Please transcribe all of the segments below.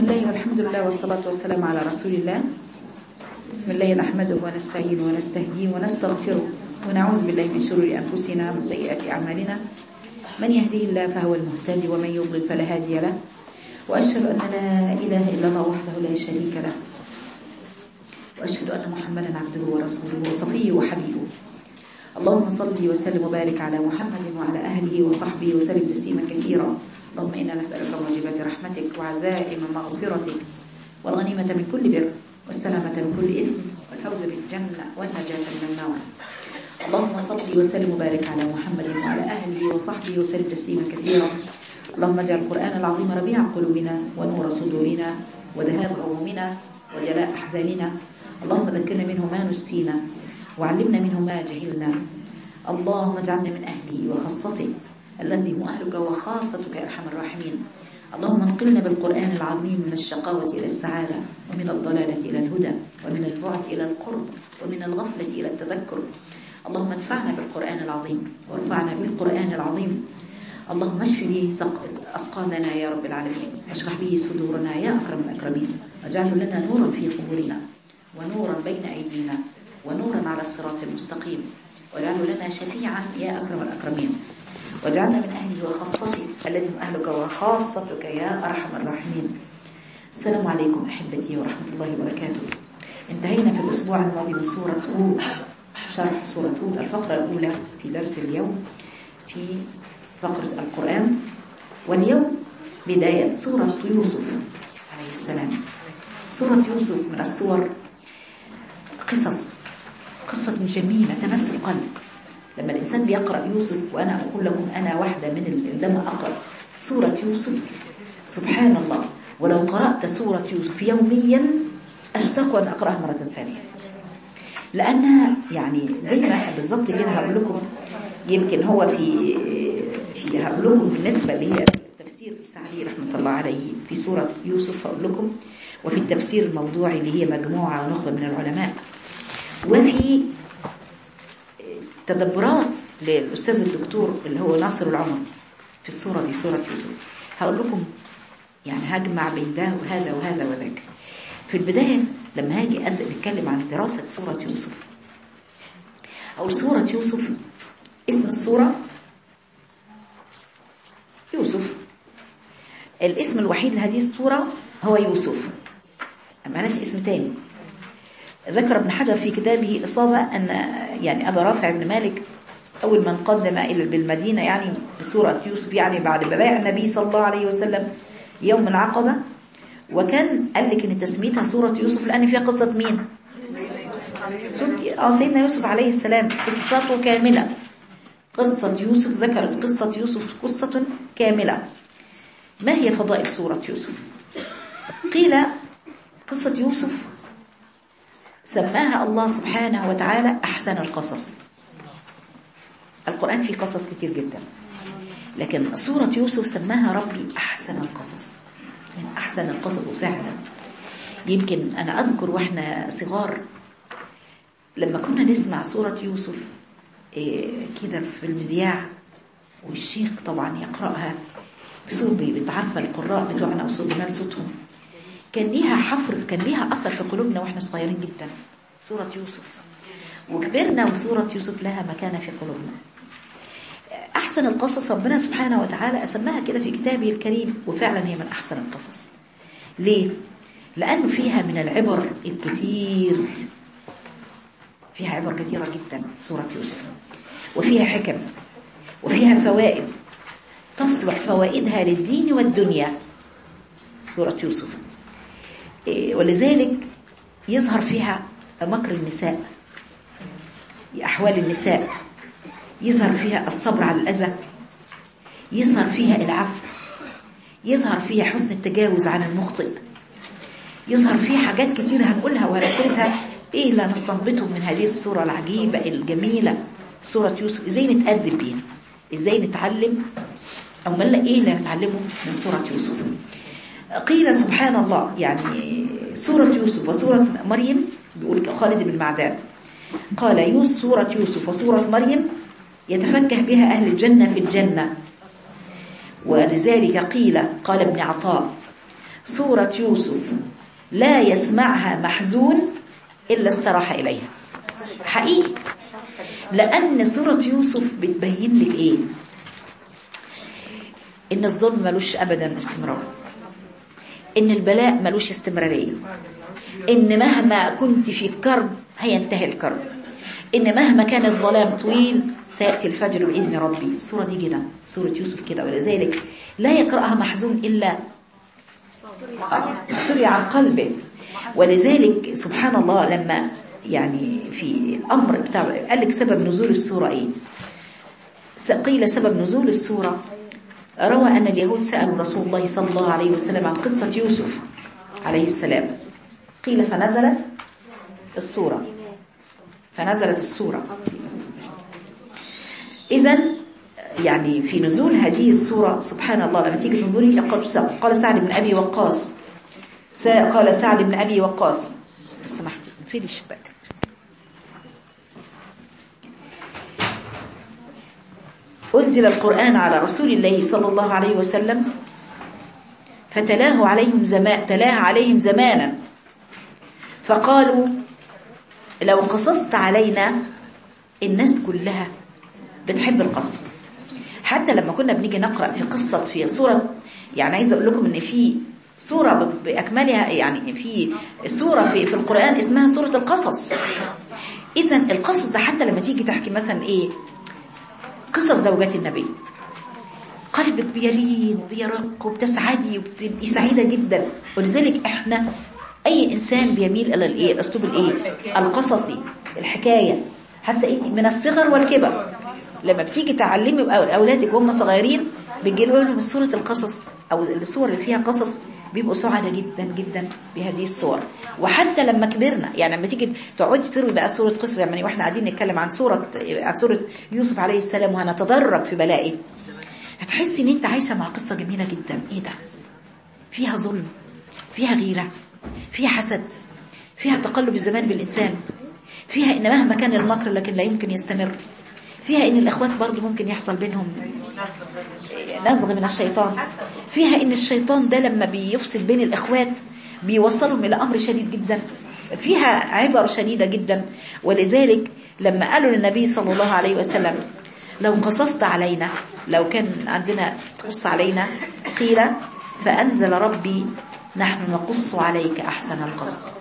الله والحمد لله والصلاة والسلام على رسول الله بسم الله نحمده ونستعين ونستهديه ونستغفره ونعوذ بالله من شرور أنفسنا ومن سيئات أعمالنا من يهديه الله فهو المهتدي ومن يضلل فلا هادي له وأشهد أن لا إله إلا الله وحده لا شريك له وأشهد أن محمدا عبده ورسوله وصفيه وحبيبه اللهم صل وسلم وبارك على محمد وعلى أهله وصحبه وسلم تسليما كثيرا اللهم إنا نسألك موجبات رحمتك وعزائم مغفرتك والغنيمة من كل بر والسلامة من كل إثم والفوز بالجنة والنجاة من النار اللهم صل وسلم وبارك على محمد وعلى أهله وصحبه وسلم تسليما كثيرا اللهم اجعل القرآن العظيم ربيع قلوبنا ونور صدورنا وذهاب همومنا وجلاء أحزاننا اللهم ذكرنا منه ما نسينا وعلمنا منه ما جهلنا اللهم اجعلنا من أهله وخاصته الذي هو أهلك وخاصتك يا أرحم الراحمين اللهم انقلنا بالقرآن العظيم من الشقاوة إلى السعادة ومن الضلالة إلى الهدى ومن البعد إلى القرب ومن الغفلة إلى التذكر اللهم انفعنا بالقرآن العظيم وانفعنا بالقرآن العظيم اللهم اشف به أسقامنا يا رب العالمين واشرح به صدورنا يا أكرم الأكرمين واجعله لنا نورا في قبورنا ونورا بين أيدينا ونورا على الصراط المستقيم واجعله لنا شفيعا يا أكرم الأكرمين واجعلنا من أهله وخاصته الذي هم أهلك وخاصتك يا أرحم الراحمين السلام عليكم أحبتي ورحمة الله وبركاته انتهينا في الأسبوع الماضي من سورة هود شرح سورة هود الفقرة الأولى في درس اليوم في فقرة القرآن واليوم بداية سورة يوسف عليه السلام سورة يوسف من السور قصص قصة جميلة تمس القلب لما الإنسان بيقرأ يوسف وأنا أقول لكم أنا واحدة من عندما أقرأ سورة يوسف سبحان الله ولو قرأت سورة يوسف يوميا أشتاق أن أقرأها مرة ثانية لأنها يعني زي ما بالضبط كده هقول لكم يمكن هو في في هقول لكم بالنسبة اللي هي التفسير السعدي رحمة الله عليه في سورة يوسف هقول لكم وفي التفسير الموضوعي اللي هي مجموعة ونخبة من العلماء وفي تدبرات للأستاذ الدكتور اللي هو ناصر العمر في الصورة دي صورة يوسف هقول لكم يعني هجمع بين ده وهذا وهذا وذاك في البداية لما هاجي أبدأ نتكلم عن دراسة سورة يوسف أو سورة يوسف اسم السورة يوسف الاسم الوحيد لهذه السورة هو يوسف معناش اسم تاني ذكر ابن حجر في كتابه الإصابة أن يعني أبا رافع بن مالك أول من قدم إلى بالمدينة يعني بسورة يوسف يعني بعد ببايع النبي صلى الله عليه وسلم يوم العقبة وكان قال لك إن تسميتها سورة يوسف لأن فيها قصة مين؟ سيدنا يوسف عليه السلام قصته كاملة قصة يوسف ذكرت قصة يوسف قصة كاملة ما هي فضائل سورة يوسف؟ قيل قصة يوسف سماها الله سبحانه وتعالى أحسن القصص القرآن فيه قصص كتير جدا لكن سورة يوسف سماها ربي أحسن القصص من أحسن القصص فعلا يمكن أنا أذكر وإحنا صغار لما كنا نسمع سورة يوسف كده في المذياع والشيخ طبعا يقرأها بصوت بتعرف القراء بتوعنا وصوت جمال صوتهم كان ليها حفر كان ليها أثر في قلوبنا وإحنا صغيرين جدا سورة يوسف وكبرنا وسورة يوسف لها مكانة في قلوبنا أحسن القصص ربنا سبحانه وتعالى أسماها كده في كتابه الكريم وفعلا هي من أحسن القصص ليه؟ لأنه فيها من العبر الكثير فيها عبر كثيرة جدا سورة يوسف وفيها حكم وفيها فوائد تصلح فوائدها للدين والدنيا سورة يوسف ولذلك يظهر فيها مكر النساء أحوال النساء يظهر فيها الصبر على الأذى يظهر فيها العفو يظهر فيها حسن التجاوز عن المخطئ يظهر فيها حاجات كتير هنقولها ورسلتها ايه اللي نستنبطه من هذه الصورة العجيبة الجميلة سورة يوسف ازاي نتأدب بيها ازاي نتعلم او ملا ايه اللي نتعلمه من سورة يوسف قيل سبحان الله يعني سورة يوسف وسورة مريم بيقول خالد بن معدان قال يوسف سورة يوسف وسورة مريم يتفكه بها أهل الجنة في الجنة ولذلك قيل قال ابن عطاء سورة يوسف لا يسمعها محزون إلا استراح إليها حقيقي لأن سورة يوسف بتبين لك إيه إن الظلم ملوش أبدا استمرار إن البلاء ملوش استمرارية إن مهما كنت في كرب هينتهي الكرب إن مهما كان الظلام طويل سيأتي الفجر بإذن ربي السورة دي كده سورة يوسف كده ولذلك لا يقرأها محزون إلا سوري عن قلبه ولذلك سبحان الله لما يعني في الأمر بتاع قال لك سبب نزول السورة إيه قيل سبب نزول السورة روى أن اليهود سألوا رسول الله صلى الله عليه وسلم عن قصة يوسف عليه السلام قيل فنزلت السورة فنزلت السورة إذا يعني في نزول هذه السورة سبحان الله لما تيجي تنظري قال سعد بن أبي وقاص قال سعد بن أبي وقاص سمحتي في الشباك أنزل القرآن على رسول الله صلى الله عليه وسلم فتلاه عليهم زمان تلاه عليهم زمانا فقالوا لو قصصت علينا الناس كلها بتحب القصص حتى لما كنا بنيجي نقرأ في قصة في سورة يعني عايزة أقول لكم إن في سورة بأكملها يعني في سورة في, في القرآن اسمها سورة القصص إذا القصص ده حتى لما تيجي تحكي مثلا إيه قصص زوجات النبي قلبك بيلين وبيرق وبتسعدي وبتبقي سعيدة جدا ولذلك احنا اي انسان بيميل الى الايه الاسلوب الايه القصصي الحكاية حتى انت من الصغر والكبر لما بتيجي تعلمي اولادك وهم صغيرين بتجي لهم سورة القصص او الصور اللي فيها قصص بيبقوا سعداء جدا جدا بهذه الصور وحتى لما كبرنا يعني لما تيجي تقعدي تروي بقى سوره قصه يعني واحنا قاعدين نتكلم عن سوره عن سوره يوسف عليه السلام وهنتدرب في بلائه هتحسي ان انت عايشه مع قصه جميله جدا ايه ده فيها ظلم فيها غيره فيها حسد فيها تقلب الزمان بالانسان فيها ان مهما كان المكر لكن لا يمكن يستمر فيها ان الاخوات برضو ممكن يحصل بينهم نزغ من الشيطان فيها ان الشيطان ده لما بيفصل بين الاخوات بيوصلهم الى امر شديد جدا فيها عبر شديدة جدا ولذلك لما قالوا للنبي صلى الله عليه وسلم لو قصصت علينا لو كان عندنا تقص علينا قيل فأنزل ربي نحن نقص عليك أحسن القصص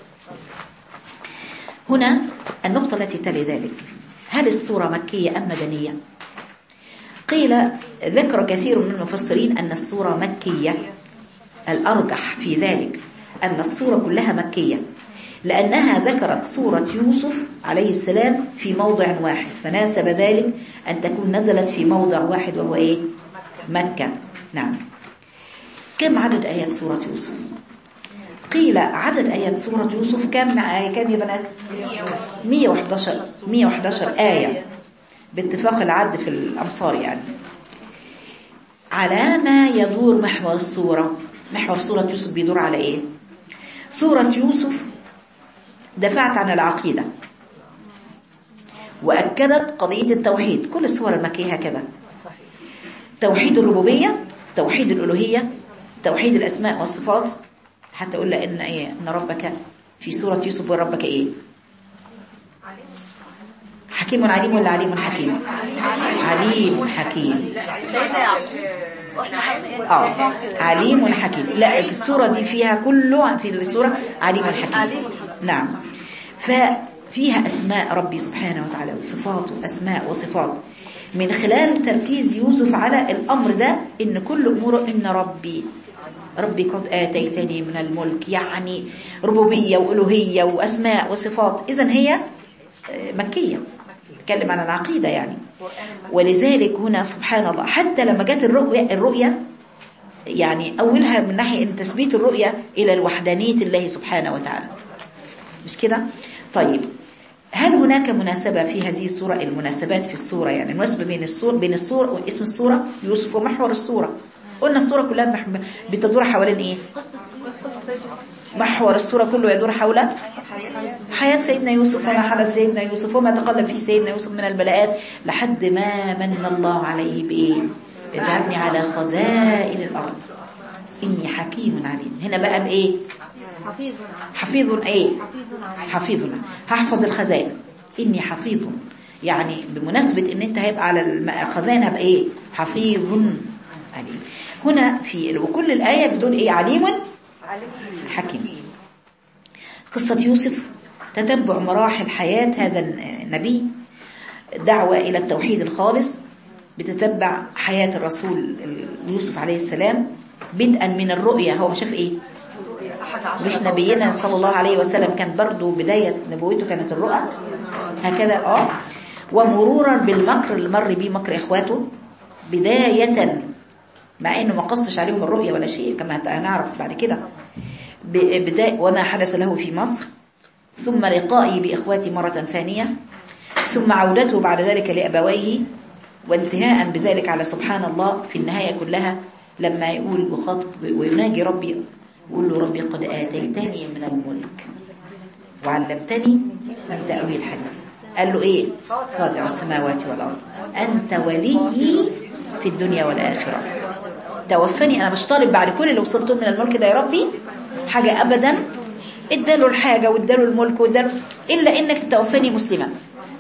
هنا النقطة التي تلي ذلك هل السورة مكية أم مدنية قيل ذكر كثير من المفسرين أن السورة مكية الأرجح في ذلك أن السورة كلها مكية لأنها ذكرت سورة يوسف عليه السلام في موضع واحد فناسب ذلك أن تكون نزلت في موضع واحد وهو إيه؟ مكة نعم كم عدد آيات سورة يوسف قيل عدد آيات سورة يوسف كم آية كم يا بنات 111 111 آية باتفاق العد في الأمصار يعني على ما يدور محور السورة محور سورة يوسف بيدور على إيه سورة يوسف دفعت عن العقيدة وأكدت قضية التوحيد كل السور المكية هكذا توحيد الربوبية توحيد الألوهية توحيد الأسماء والصفات حتى أقول إن إيه إن ربك في سورة يوسف وربك إيه حكيم عليم ولا عليم حكيم عليم حكيم اه عليم حكيم لا السورة دي فيها كله في السورة عليم حكيم نعم ففيها أسماء ربي سبحانه وتعالى صفات وأسماء وصفات من خلال تركيز يوسف على الأمر ده إن كل أموره إن ربي ربي قد آتيتني من الملك يعني ربوبية وألوهية وأسماء وصفات إذا هي مكية تتكلم عن العقيدة يعني ولذلك هنا سبحان الله حتى لما جت الرؤية, الرؤية يعني أولها من ناحية أن تثبيت الرؤية إلى الوحدانية الله سبحانه وتعالى مش كده طيب هل هناك مناسبة في هذه السورة المناسبات في السورة يعني المناسبة بين السورة بين السورة واسم السورة يوسف ومحور السورة قلنا السورة كلها بتدور حوالين ايه محور السورة كله يدور حول حياة سيدنا يوسف وما حدث سيدنا يوسف وما تقلب فيه سيدنا يوسف من البلاءات لحد ما من الله عليه بإيه اجعلني على خزائن الأرض إني حكيم عليم هنا بقى بإيه حفيظ حفيظ إيه حفيظ عليم حفيظ هحفظ الخزائن إني حفيظ يعني بمناسبة إن أنت هيبقى على الم- الخزائن هبقى إيه حفيظ عليم هنا في وكل الآية بتقول إيه عليم حكيم قصة يوسف تتبع مراحل حياة هذا النبي دعوة إلى التوحيد الخالص بتتبع حياة الرسول يوسف عليه السلام بدءا من الرؤية هو شاف إيه مش نبينا صلى الله عليه وسلم كان برضو بداية نبوته كانت الرؤى هكذا اه ومرورا بالمكر اللي مر بيه مكر إخواته بداية مع انه ما قصش عليهم الرؤية ولا شيء كما هنعرف بعد كده ب- بداية وما حدث له في مصر ثم لقائي بإخواتي مرة ثانية ثم عودته بعد ذلك لأبويه وانتهاء بذلك على سبحان الله في النهاية كلها لما يقول وخاطب ويناجي ربي يقول له ربي قد آتيتني من الملك وعلمتني من تأويل الحديث قال له ايه فاطر السماوات والأرض أنت وليي في الدنيا والآخرة توفني أنا مش طالب بعد كل اللي وصلته من الملك ده يا ربي حاجة أبدا اداله الحاجة واداله الملك واداله إلا إنك توفني مسلما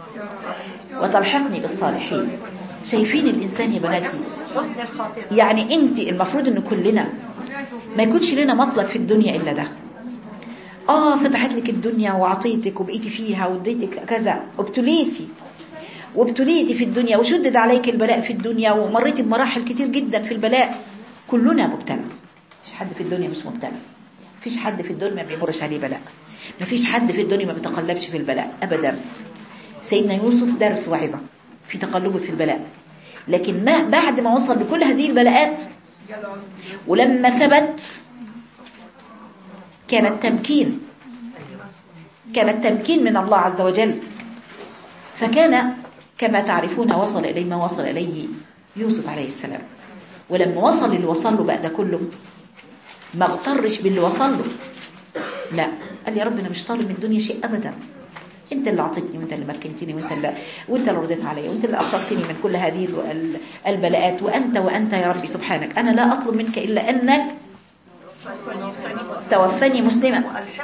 وتلحقني بالصالحين شايفين الإنسان يا بناتي حسن الخاطر يعني انت المفروض ان كلنا ما يكونش لنا مطلب في الدنيا الا ده اه فتحت لك الدنيا وعطيتك وبقيتي فيها واديتك كذا وابتليتي وابتليتي في الدنيا وشدد عليك البلاء في الدنيا ومريتي بمراحل كتير جدا في البلاء كلنا مبتلى مفيش حد في الدنيا مش مبتلى مفيش حد في الدنيا ما بيمرش عليه بلاء مفيش حد في الدنيا ما بيتقلبش في البلاء ابدا سيدنا يوسف درس وعظة في تقلبه في البلاء لكن ما بعد ما وصل لكل هذه البلاءات ولما ثبت كان التمكين كان التمكين من الله عز وجل فكان كما تعرفون وصل إليه ما وصل إليه يوسف عليه السلام ولما وصل اللي وصل له بقى ده كله ما اغترش باللي وصل له لا قال يا رب انا مش طالب من الدنيا شيء ابدا انت اللي اعطيتني وانت اللي مكنتني وانت اللي وانت اللي رضيت علي وانت اللي اخرجتني من كل هذه ال- ال- البلاءات وانت وانت يا ربي سبحانك انا لا اطلب منك الا انك توفني مسلما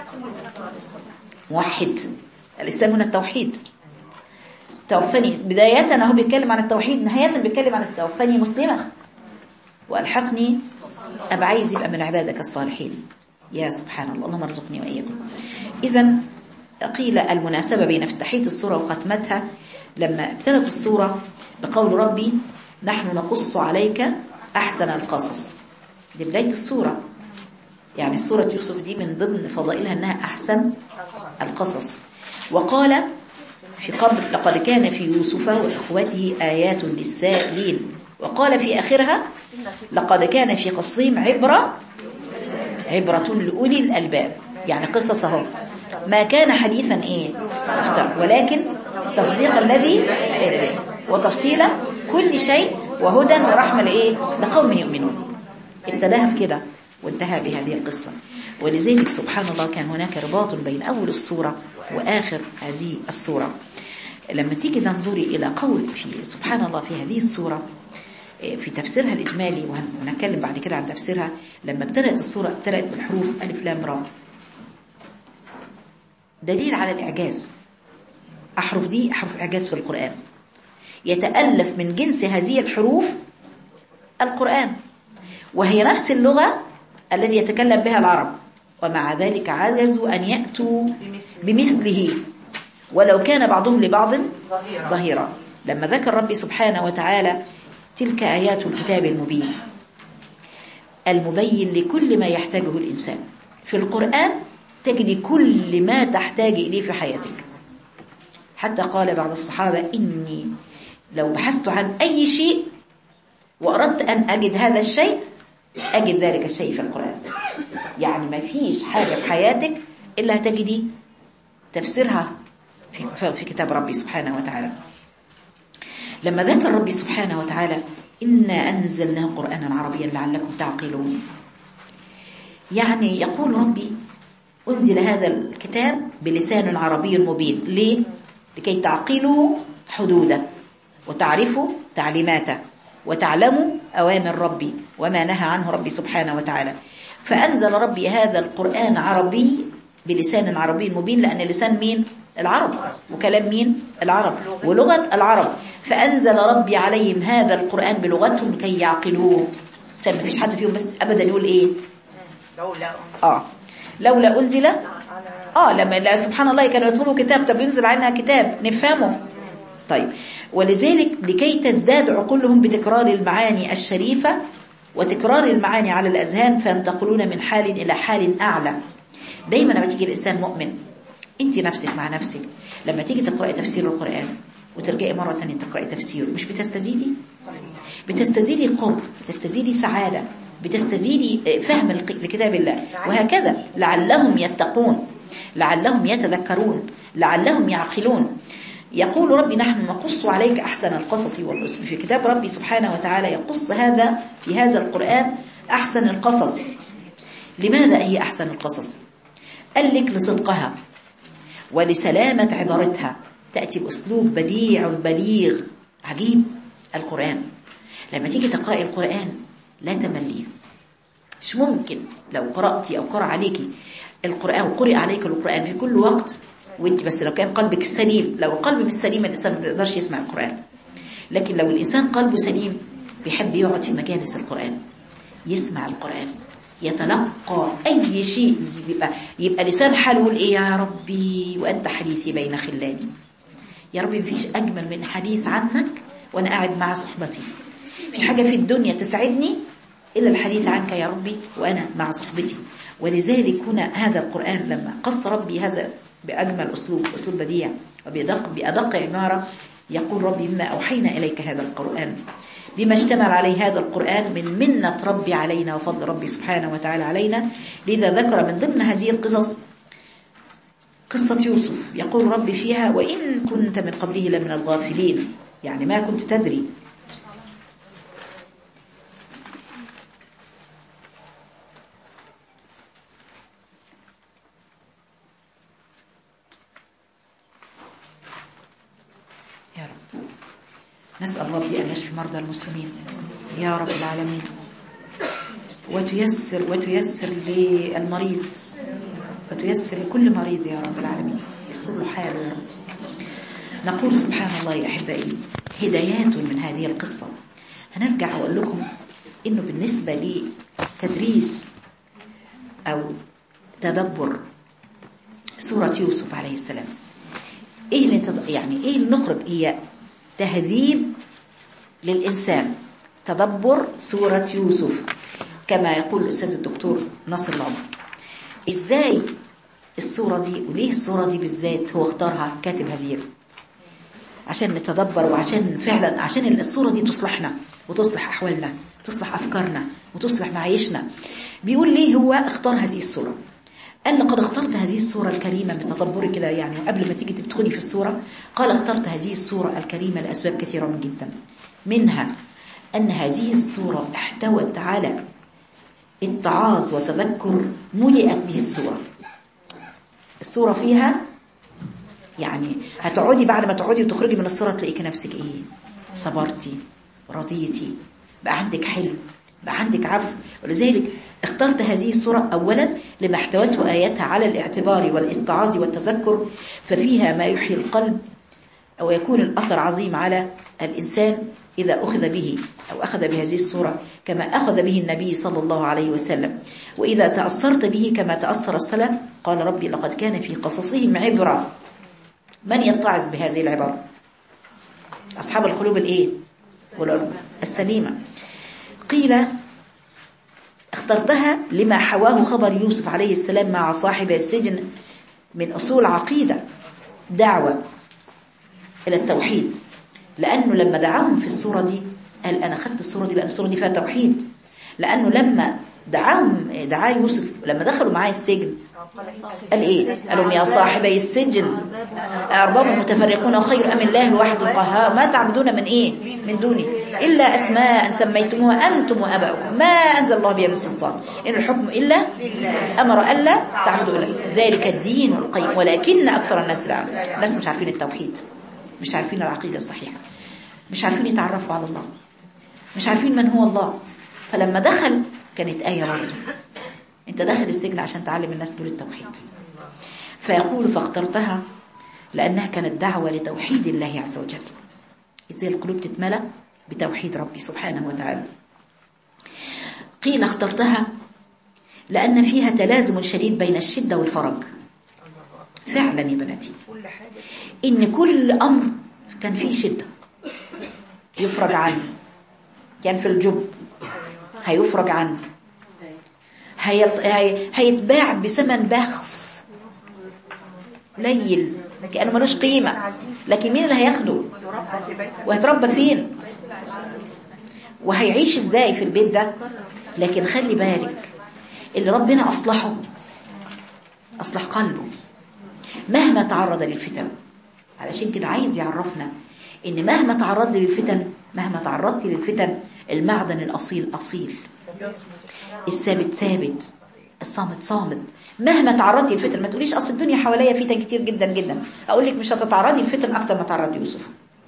موحد الاسلام هنا التوحيد توفني بداية اهو بيتكلم عن التوحيد نهاية بيتكلم عن التوفني مسلما والحقني ابقى عايز يبقى من عبادك الصالحين يا سبحان الله اللهم ارزقني واياكم اذا قيل المناسبة بين افتتاحية السورة وختمتها لما ابتدت السورة بقول ربي نحن نقص عليك أحسن القصص دي بداية السورة يعني سورة يوسف دي من ضمن فضائلها أنها أحسن القصص وقال في قبل لقد كان في يوسف وإخوته آيات للسائلين وقال في آخرها لقد كان في قصهم عبرة عبرة لأولي الألباب يعني قصص اهو ما كان حديثا ايه مختلف ولكن تصديق الذي وتفصيل كل شيء وهدى ورحمة لإيه لقوم يؤمنون ابتداها بكده وانتهى بهذه القصة ولذلك سبحان الله كان هناك رباط بين أول السورة وآخر هذه السورة لما تيجي تنظري إلى قول في سبحان الله في هذه السورة في تفسيرها الإجمالي وهنتكلم بعد كده عن تفسيرها لما ابتدأت السورة ابتدأت بالحروف ألف لام را دليل على الإعجاز أحرف دي أحرف إعجاز في القرآن يتألف من جنس هذه الحروف القرآن وهي نفس اللغة الذي يتكلم بها العرب ومع ذلك عجزوا أن يأتوا بمثله ولو كان بعضهم لبعض ظهيرا لما ذكر ربي سبحانه وتعالى تلك آيات الكتاب المبين المبين لكل ما يحتاجه الإنسان في القرآن تجد كل ما تحتاج إليه في حياتك حتى قال بعض الصحابة إني لو بحثت عن أي شيء وأردت أن أجد هذا الشيء أجد ذلك الشيء في القرآن يعني ما فيش حاجة في حياتك إلا تجدي تفسيرها في, في كتاب ربي سبحانه وتعالى لما ذكر ربي سبحانه وتعالى إنا أنزلناه قرآنا عربيا لعلكم تعقلون يعني يقول ربي أنزل هذا الكتاب بلسان عربي مبين ليه؟ لكي تعقلوا حدوده وتعرفوا تعليماته وتعلموا أوامر ربي وما نهى عنه ربي سبحانه وتعالى فأنزل ربي هذا القرآن عربي بلسان عربي مبين لأن لسان مين؟ العرب وكلام مين؟ العرب ولغة العرب فأنزل ربي عليهم هذا القرآن بلغتهم كي يعقلوه طيب مفيش حد فيهم بس أبدا يقول إيه؟ لولا آه لولا أنزل آه لما لا سبحان الله كانوا يطلبوا كتاب طب ينزل علينا كتاب نفهمه طيب ولذلك لكي تزداد عقولهم بتكرار المعاني الشريفة وتكرار المعاني على الأذهان فينتقلون من حال إلى حال أعلى دايما لما تيجي الإنسان مؤمن أنت نفسك مع نفسك لما تيجي تقرأي تفسير القرآن وترجعي مرة ثانية تقرأي تفسيره مش بتستزيدي بتستزيدي قرب بتستزيدي سعادة بتستزيدي فهم الق- لكتاب الله وهكذا لعلهم يتقون لعلهم يتذكرون لعلهم يعقلون يقول ربي نحن نقص عليك أحسن القصص والرسل في كتاب ربي سبحانه وتعالى يقص هذا في هذا القرآن أحسن القصص لماذا هي أحسن القصص قال لك لصدقها ولسلامة عبارتها تأتي بأسلوب بديع بليغ عجيب القرآن لما تيجي تقرأي القرآن لا تملي مش ممكن لو قرأتي أو قرأ عليكي القرآن وقرئ عليك القرآن في كل وقت وانت بس لو كان قلبك سليم لو القلب مش سليم الإنسان ما بيقدرش يسمع القرآن لكن لو الإنسان قلبه سليم بيحب يقعد في مجالس القرآن يسمع القرآن يتلقى أي شيء يبقى, يبقى لسان حاله يقول إيه يا ربي وأنت حديثي بين خلاني يا ربي مفيش أجمل من حديث عنك وأنا قاعد مع صحبتي مفيش حاجة في الدنيا تسعدني إلا الحديث عنك يا ربي وأنا مع صحبتي ولذلك هنا هذا القرآن لما قص ربي هذا بأجمل أسلوب أسلوب بديع وبأدق بأدق عبارة يقول ربي بما أوحينا إليك هذا القرآن بما اشتمل عليه هذا القرآن من منة ربي علينا وفضل ربي سبحانه وتعالى علينا لذا ذكر من ضمن هذه القصص قصة يوسف يقول ربي فيها وإن كنت من قبله لمن الغافلين يعني ما كنت تدري يا رب نسأل ربي أن يشفي مرضى المسلمين يا رب العالمين وتيسر وتيسر للمريض وتيسر لكل مريض يا رب العالمين يسر له حاله يا رب نقول سبحان الله يا أحبائي هدايات من هذه القصة هنرجع وأقول لكم إنه بالنسبة لتدريس أو تدبر سورة يوسف عليه السلام إيه اللي تد... يعني إيه اللي نخرج هي تهذيب للإنسان تدبر سورة يوسف كما يقول الأستاذ الدكتور نصر العمر إزاي الصورة دي وليه الصورة دي بالذات هو اختارها كاتب هذه عشان نتدبر وعشان فعلا عشان الصورة دي تصلحنا وتصلح أحوالنا تصلح أفكارنا وتصلح معايشنا بيقول ليه هو اختار هذه الصورة قال لقد اخترت هذه الصورة الكريمة بتدبري كده يعني قبل ما تيجي تدخلي في الصورة قال اخترت هذه الصورة الكريمة لأسباب كثيرة من جدا منها أن هذه الصورة احتوت على اتعاظ وتذكر ملئت به الصورة الصورة فيها يعني هتقعدي بعد ما تقعدي وتخرجي من الصورة تلاقيك نفسك ايه صبرتي رضيتي بقى عندك حلم بقى عندك عفو ولذلك اخترت هذه الصورة أولا لما احتوته آياتها على الاعتبار والاتعاظ والتذكر ففيها ما يحيي القلب أو يكون الأثر عظيم على الإنسان إذا أخذ به أو أخذ بهذه الصورة كما أخذ به النبي صلى الله عليه وسلم وإذا تأثرت به كما تأثر السلف قال ربي لقد كان في قصصهم عبرة من يتعظ بهذه العبارة أصحاب القلوب الإيه السليمة قيل اخترتها لما حواه خبر يوسف عليه السلام مع صاحب السجن من أصول عقيدة دعوة إلى التوحيد لأنه لما دعاهم في الصورة دي قال أنا خدت الصورة دي لأن الصورة دي فيها توحيد لأنه لما دعاهم دعا يوسف لما دخلوا معاه السجن قال إيه قالوا يا صاحبي السجن أرباب متفرقون خير أم الله الواحد القهار ما تعبدون من إيه من دوني إلا أسماء سميتموها أنتم وأباؤكم ما أنزل الله بها من سلطان إن الحكم إلا أمر ألا تعبدوا إلا ذلك الدين القيم ولكن أكثر الناس لا الناس مش عارفين التوحيد مش عارفين العقيدة الصحيحة مش عارفين يتعرفوا على الله مش عارفين من هو الله فلما دخل كانت آية برضه انت داخل السجن عشان تعلم الناس دول التوحيد فيقول فاخترتها لأنها كانت دعوة لتوحيد الله عز وجل ازاي القلوب تتملى بتوحيد ربي سبحانه وتعالى قيل اخترتها لأن فيها تلازم شديد بين الشدة والفرج فعلا يا بناتي إن كل أمر كان فيه شدة يفرج عنه كان في الجب هيفرج عنه هيط... هي... هيتباع بثمن بخس قليل كأنه ملوش قيمة لكن مين اللي هياخده وهيتربى فين وهيعيش ازاي في البيت ده لكن خلي بالك اللي ربنا أصلحه أصلح قلبه مهما تعرض للفتن علشان كده عايز يعرفنا ان مهما تعرضت للفتن مهما تعرضت للفتن المعدن الأصيل أصيل الثابت ثابت الصامت صامت مهما تعرضتي للفتن ما تقوليش اصل الدنيا حواليا فتن كتير جدا جدا اقول لك مش هتتعرضي لفتن اكتر ما تعرض يوسف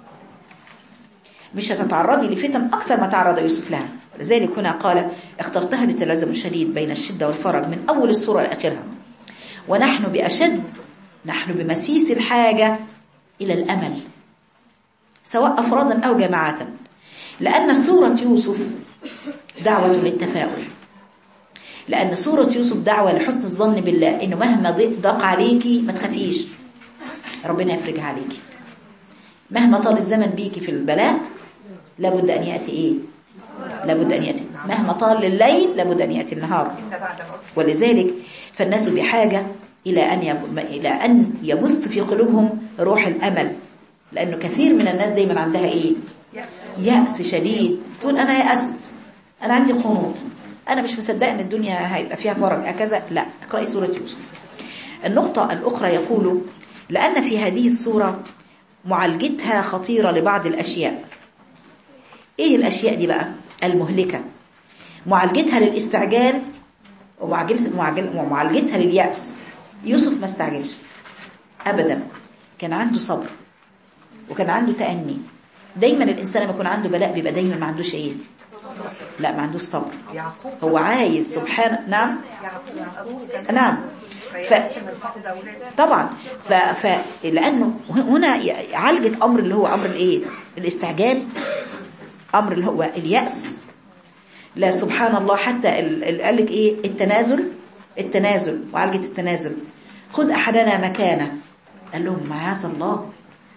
مش هتتعرضي لفتن اكثر ما تعرض يوسف لها لذلك هنا قال اخترتها لتلازم شديد بين الشده والفرج من اول السوره لاخرها ونحن باشد نحن بمسيس الحاجه الى الامل سواء افرادا او جماعات لان سوره يوسف دعوه للتفاؤل لأن سورة يوسف دعوة لحسن الظن بالله إنه مهما ضاق عليكي ما تخافيش ربنا يفرج عليكي مهما طال الزمن بيكي في البلاء لابد أن يأتي إيه لابد أن يأتي مهما طال الليل لابد أن يأتي النهار ولذلك فالناس بحاجة إلى أن يب... إلى أن يبث في قلوبهم روح الأمل لأنه كثير من الناس دايما عندها إيه يأس شديد تقول أنا يأست أنا عندي قنوط أنا مش مصدقة أن الدنيا هيبقى فيها فرج هكذا لا اقرأي سورة يوسف النقطة الأخرى يقول لأن في هذه السورة معالجتها خطيرة لبعض الأشياء إيه الأشياء دي بقى المهلكة معالجتها للاستعجال ومعالجتها لليأس يوسف ما استعجلش أبدا كان عنده صبر وكان عنده تأني دايما الإنسان لما يكون عنده بلاء بيبقى دايما ما عندوش إيه لا ما عندوش صبر هو عايز سبحان نعم نعم ف... طبعا ف... ف... لانه هنا عالجت امر اللي هو امر الايه الاستعجال امر اللي هو الياس لا سبحان الله حتى ال... قال لك ايه التنازل التنازل وعالجت التنازل خذ احدنا مكانه قال لهم معاذ الله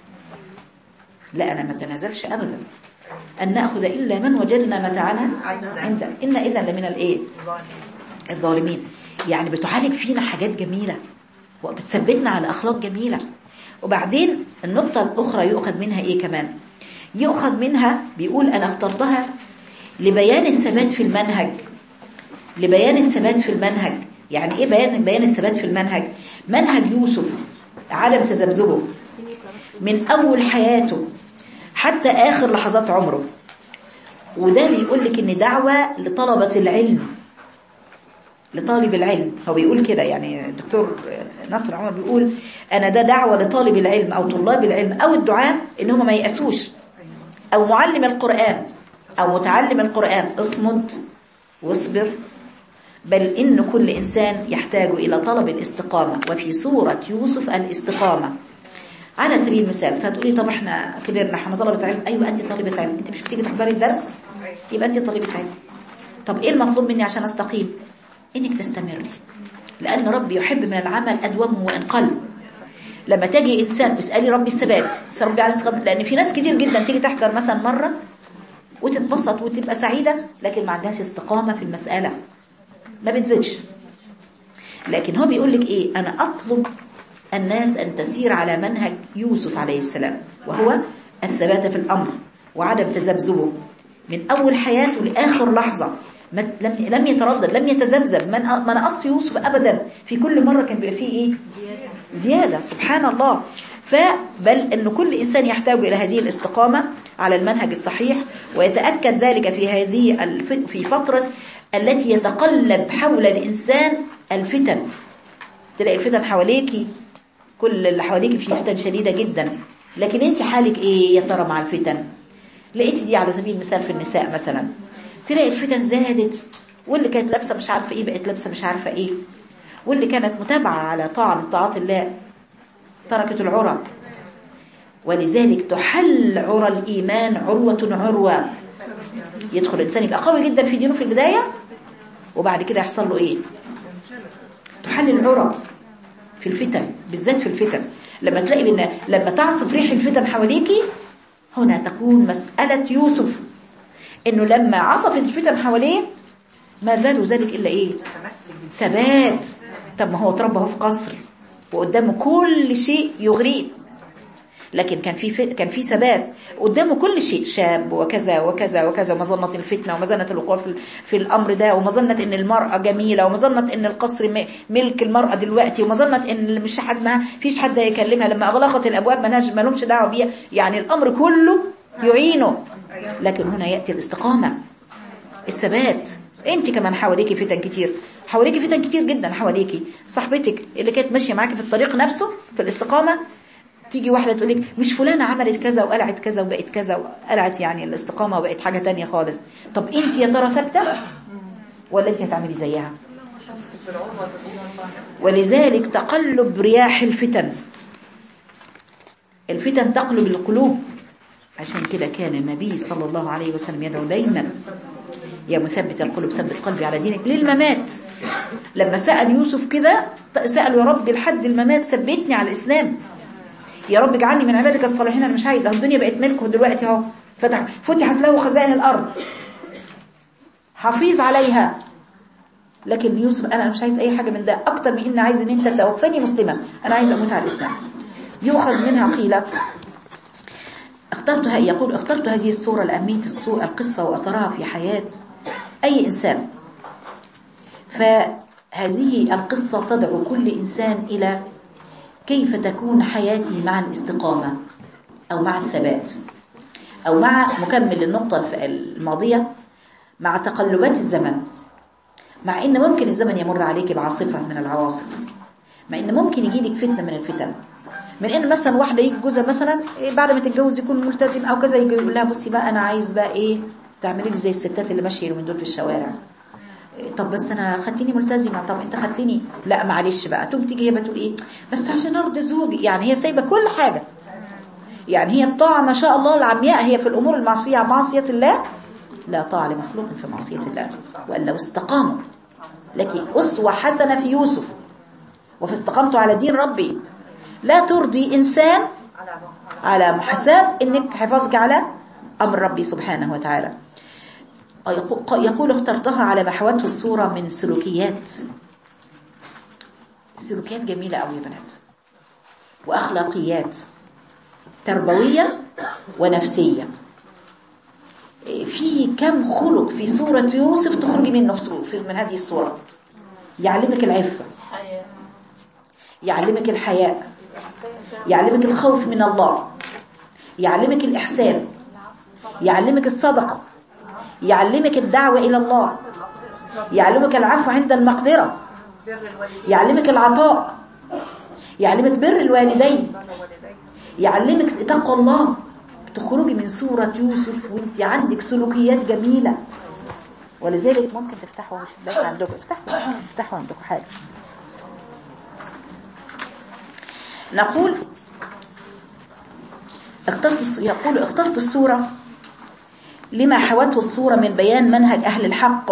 لا انا ما تنازلش ابدا أن نأخذ إلا من وجدنا متاعنا عندنا إن إذا لمن الإيه الظالمين يعني بتعالج فينا حاجات جميلة وبتثبتنا على أخلاق جميلة وبعدين النقطة الأخرى يؤخذ منها إيه كمان يؤخذ منها بيقول أنا اخترتها لبيان الثبات في المنهج لبيان الثبات في المنهج يعني إيه بيان بيان الثبات في المنهج منهج يوسف عدم تذبذبه من أول حياته حتى آخر لحظات عمره وده بيقول لك ان دعوة لطلبة العلم لطالب العلم هو بيقول كده يعني الدكتور نصر عمر بيقول انا ده دعوة لطالب العلم او طلاب العلم او الدعاء ان هم ما يأسوش او معلم القرآن او متعلم القرآن اصمد واصبر بل ان كل انسان يحتاج الى طلب الاستقامة وفي سورة يوسف الاستقامة على سبيل المثال فتقولي طب احنا كبرنا احنا طلبة علم ايوه انت طالبة علم انت مش بتيجي تحضري الدرس يبقى انت طالبة علم طب ايه المطلوب مني عشان استقيم انك تستمري لان ربي يحب من العمل ادومه وان قل لما تجي انسان تسالي ربي الثبات تسال ربي على الاستقامه لان في ناس كتير جدا تيجي تحضر مثلا مره وتتبسط وتبقى سعيده لكن ما عندهاش استقامه في المساله ما بتزيدش لكن هو بيقول لك ايه انا اطلب الناس أن تسير على منهج يوسف عليه السلام وهو الثبات في الأمر وعدم تذبذبه من أول حياته لآخر لحظة لم لم يتردد لم يتذبذب من ما نقص يوسف أبدا في كل مرة كان بيبقى فيه إيه زيادة سبحان الله فبل أن كل إنسان يحتاج إلى هذه الاستقامة على المنهج الصحيح ويتأكد ذلك في هذه الف... في فترة التي يتقلب حول الإنسان الفتن تلاقي الفتن حواليكي كل اللي حواليك في فتن شديدة جدا لكن انت حالك ايه يا ترى مع الفتن لقيت دي على سبيل المثال في النساء مثلا تلاقي الفتن زادت واللي كانت لابسه مش عارفه ايه بقت لابسه مش عارفه ايه واللي كانت متابعه على طاعه من طاعات الله تركت العرى ولذلك تحل عرى الايمان عروه عروه يدخل الانسان يبقى قوي جدا في دينه في البدايه وبعد كده يحصل له ايه تحل العرى في الفتن بالذات في الفتن لما تلاقي ان لما تعصف ريح الفتن حواليكي هنا تكون مسألة يوسف انه لما عصفت الفتن حواليه ما زالوا ذلك الا ايه ثبات طب ما هو اتربى في قصر وقدامه كل شيء يغريه لكن كان في كان في ثبات قدامه كل شيء شاب وكذا وكذا وكذا ومظنة الفتنة ومظنة الوقوع في, في الأمر ده ومظنة إن المرأة جميلة ومظنة إن القصر ملك المرأة دلوقتي ومظنة إن مش حد ما فيش حد يكلمها لما أغلقت الأبواب مالهاش ما لهمش دعوة بيها يعني الأمر كله يعينه لكن هنا يأتي الاستقامة الثبات انت كمان حواليكي فتن كتير حواليكي فتن كتير جدا حواليكي صاحبتك اللي كانت ماشيه معاكي في الطريق نفسه في الاستقامه تيجي واحدة تقول لك مش فلانة عملت كذا وقلعت كذا وبقت كذا وقلعت يعني الاستقامة وبقت حاجة تانية خالص طب انت يا ترى ثابتة ولا انت هتعملي زيها ولذلك تقلب رياح الفتن الفتن تقلب القلوب عشان كده كان النبي صلى الله عليه وسلم يدعو دايما يا مثبت القلوب ثبت قلبي على دينك للممات لما سأل يوسف كده سأل يا رب لحد الممات ثبتني على الإسلام يا رب اجعلني من عبادك الصالحين انا مش عايز اهو الدنيا بقت ملكه دلوقتي اهو فتح فتحت له خزائن الارض حفيظ عليها لكن يوسف انا مش عايز اي حاجه من ده اكتر من ان عايز ان انت توفني مسلمه انا عايز اموت على الاسلام يؤخذ منها قيل اخترتها يقول اخترت هذه الصوره لأهمية الصوره القصه واثرها في حياه اي انسان فهذه القصه تدعو كل انسان الى كيف تكون حياتي مع الاستقامة أو مع الثبات أو مع مكمل للنقطة الماضية مع تقلبات الزمن مع إن ممكن الزمن يمر عليك بعاصفة من العواصف مع إن ممكن يجيلك فتنة من الفتن من إن مثلا واحدة يجي جوزها مثلا بعد ما تتجوز يكون ملتزم أو كذا يجي يقول لها بصي بقى أنا عايز بقى إيه تعملي لي زي الستات اللي ماشية من دول في الشوارع طب بس انا خدتني ملتزمه طب انت خدتني لا معلش بقى تقوم تيجي هي بتقول ايه بس عشان ارضي زوجي يعني هي سايبه كل حاجه يعني هي الطاعه ما شاء الله العمياء هي في الامور المعصيه معصيه الله لا طاعه لمخلوق في معصيه الله وان لو استقاموا لك اسوه حسنه في يوسف وفي استقامته على دين ربي لا ترضي انسان على حساب انك حفاظك على امر ربي سبحانه وتعالى يقول اخترتها على ما حوته الصورة من سلوكيات سلوكيات جميلة أوي يا بنات وأخلاقيات تربوية ونفسية في كم خلق في سورة يوسف تخرجي منه في من هذه الصورة يعلمك العفة يعلمك الحياء يعلمك الخوف من الله يعلمك الإحسان يعلمك الصدقة يعلمك الدعوة إلى الله يعلمك العفو عند المقدرة يعلمك العطاء يعلمك بر الوالدين يعلمك تقوى الله تخرجي من سورة يوسف وانت عندك سلوكيات جميلة ولذلك ممكن تفتحوا شباك عندكم افتحوا افتحوا عندكم حاجة نقول اخترت يقول اخترت السورة لما حوته الصورة من بيان منهج أهل الحق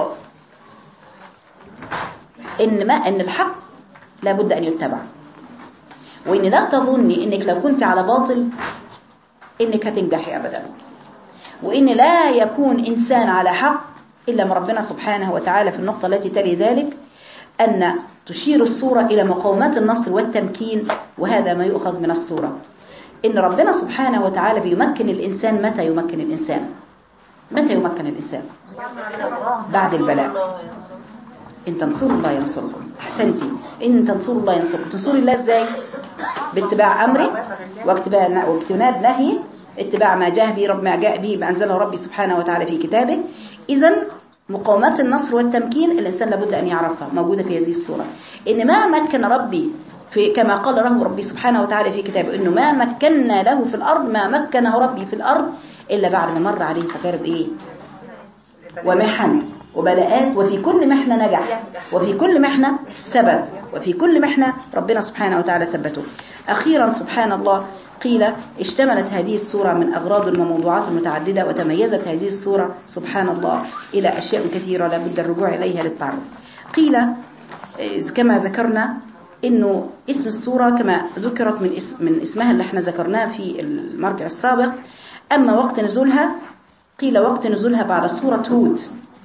إن ما إن الحق لابد أن يتبع وإن لا تظني إنك لو كنت على باطل إنك هتنجحي أبدا وإن لا يكون إنسان على حق إلا من ربنا سبحانه وتعالى في النقطة التي تلي ذلك أن تشير الصورة إلى مقاومات النصر والتمكين وهذا ما يؤخذ من الصورة إن ربنا سبحانه وتعالى بيمكن الإنسان متى يمكن الإنسان متى يمكن الإنسان بعد البلاء إن تنصروا الله ينصركم أحسنتي إن تنصروا الله ينصركم تنصروا الله إزاي باتباع أمري واجتناب واجتناب نهي اتباع ما جاء به رب ما جاء به ما أنزله ربي سبحانه وتعالى في كتابه إذا مقاومات النصر والتمكين الإنسان لابد أن يعرفها موجودة في هذه الصورة إن ما مكن ربي في كما قال له ربي سبحانه وتعالى في كتابه إنه ما مكنا له في الأرض ما مكنه ربي في الأرض إلا بعد ما مر عليه تجارب إيه ومحن وبلاءات وفي كل محنة نجح وفي كل محنة ثبت وفي كل محنة ربنا سبحانه وتعالى ثبته أخيرا سبحان الله قيل اشتملت هذه السورة من أغراض وموضوعات متعددة وتميزت هذه السورة سبحان الله إلى أشياء كثيرة لابد الرجوع إليها للتعرف قيل إذ كما ذكرنا انه اسم السورة كما ذكرت من اسم من اسمها اللي احنا ذكرناه في المرجع السابق اما وقت نزولها قيل وقت نزولها بعد سورة هود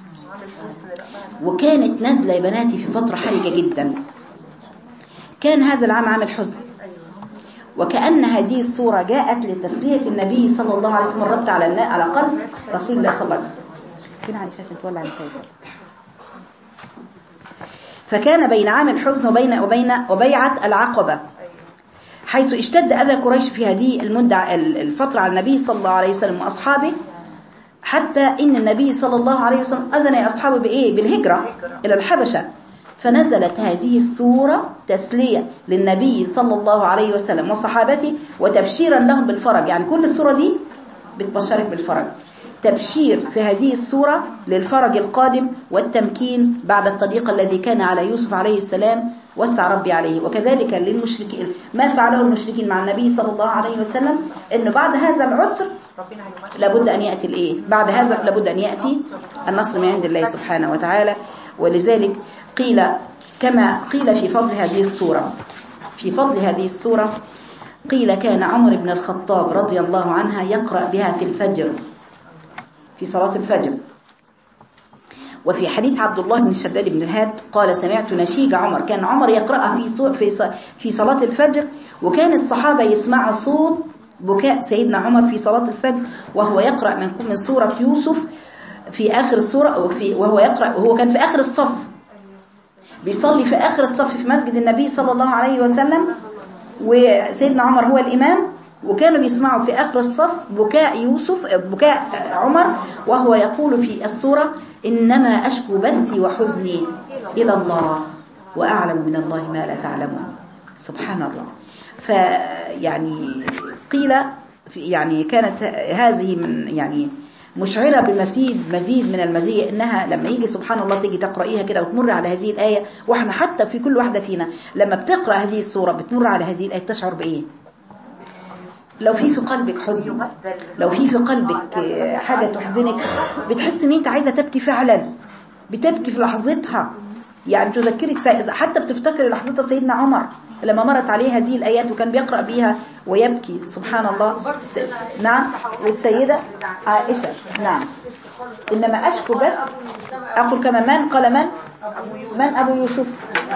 وكانت نازلة يا بناتي في فترة حرجة جدا كان هذا العام عام الحزن وكأن هذه الصورة جاءت لتسلية النبي صلى الله عليه وسلم الرد على النا- على قلب رسول الله صلى الله عليه وسلم فين على شاشة تولع المساجد فكان بين عام الحزن وبين وبين وبيعة العقبة حيث اشتد أذى قريش في هذه المدة الفترة على النبي صلى الله عليه وسلم وأصحابه حتى إن النبي صلى الله عليه وسلم أذن أصحابه بإيه؟ بالهجرة إلى الحبشة فنزلت هذه السورة تسلية للنبي صلى الله عليه وسلم وصحابته وتبشيرا لهم بالفرج يعني كل السورة دي بتبشرك بالفرج تبشير في هذه السورة للفرج القادم والتمكين بعد التضييق الذي كان على يوسف عليه السلام وسع ربي عليه وكذلك للمشركين ما فعله المشركين مع النبي صلى الله عليه وسلم انه بعد هذا العسر ربنا هيمكن لابد أن يأتي الإيه بعد هذا لابد أن يأتي النصر من عند الله سبحانه وتعالى ولذلك قيل كما قيل في فضل هذه السورة في فضل هذه السورة قيل كان عمر بن الخطاب رضي الله عنها يقرأ بها في الفجر في صلاة الفجر وفي حديث عبد الله بن الشداد بن الهاد قال سمعت نشيج عمر كان عمر يقرأها في صو- في ص- في صلاة الفجر وكان الصحابة يسمعوا صوت بكاء سيدنا عمر في صلاة الفجر وهو يقرأ من من سورة يوسف في آخر السورة وفي وهو يقرأ وهو كان في آخر الصف بيصلي في آخر الصف في مسجد النبي صلى الله عليه وسلم وسيدنا عمر هو الإمام وكانوا بيسمعوا في آخر الصف بكاء يوسف بكاء عمر وهو يقول في السورة إنما أشكو بثي وحزني إلى الله وأعلم من الله ما لا تعلمون سبحان الله فيعني قيل يعني كانت هذه من يعني مشعرة بمزيد مزيد من المزية انها لما يجي سبحان الله تيجي تقرأيها كده وتمر على هذه الآية واحنا حتى في كل واحدة فينا لما بتقرأ هذه السورة بتمر على هذه الآية بتشعر بإيه لو في في قلبك حزن لو في في قلبك آه، حاجة تحزنك بتحس ان انت عايزة تبكي فعلا بتبكي في لحظتها يعني تذكرك سي- حتى بتفتكر لحظتها سيدنا عمر لما مرت عليه هذه الآيات وكان بيقرأ بيها ويبكي سبحان الله س... نعم والسيدة عائشة نعم إنما أشكو بث أقول كما من قال من من أبو يوسف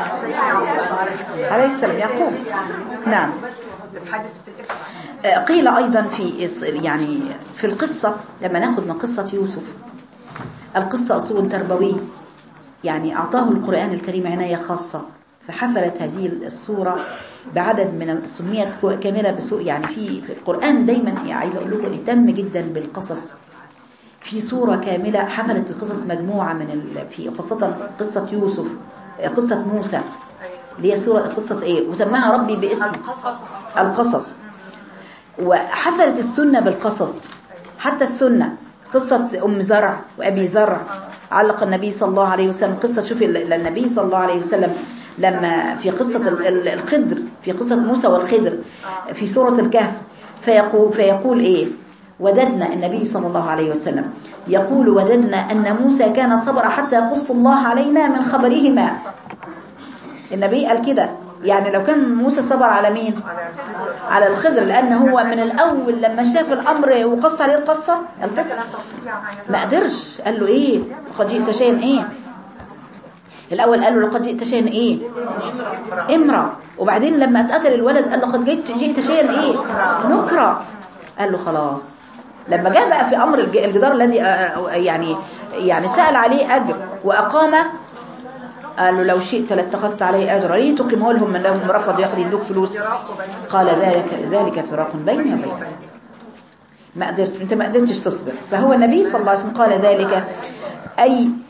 عليه السلام يقول نعم حادثة الإفك آه، قيل أيضا في إس- يعني في القصة لما ناخذ من قصة يوسف القصة أسلوب تربوي يعني أعطاه القرآن الكريم عناية خاصة فحفلت هذه السورة بعدد من ال- سميت كو- كاملة بسوء يعني في في القرآن دايما يعني عايزة أقول لكم اهتم جدا بالقصص في سورة كاملة حفلت بقصص مجموعة من ال... في خاصة قصة يوسف آه، قصة موسى اللي هي سورة قصة ايه وسماها ربي باسم القصص وحفلت السنة بالقصص حتى السنة قصة أم زرع وأبي زرع علق النبي صلى الله عليه وسلم قصة شوفي ال- النبي صلى الله عليه وسلم لما في قصة ال- ال- الخضر في قصة موسى والخضر في سورة الكهف فيقول, فيقول إيه وددنا النبي صلى الله عليه وسلم يقول وددنا أن موسى كان صبر حتى يقص الله علينا من خبرهما النبي قال كده يعني لو كان موسى صبر على مين على الخضر لأن هو من الأول لما شاف الأمر وقص عليه القصة القصة ما قدرش قال له إيه لقد جئت شيئا إيه الأول قال له لقد جئت شيئا إيه امرأة وبعدين لما اتقتل الولد قال لقد جئت جئت شيئا إيه نكرة قال له خلاص لما جاء بقى في أمر الج- الجدار الذي آه، آه، يعني يعني سأل عليه أجر وأقام قال له لو شئت لاتخذت عليه أجرا ليه تقيمه لهم من لهم رفض ياخذ يدوك فلوس قال ذلك ذلك فراق بيني وبينك ما قدرت انت ما قدرتش تصبر فهو النبي صلى الله عليه وسلم قال ذلك أي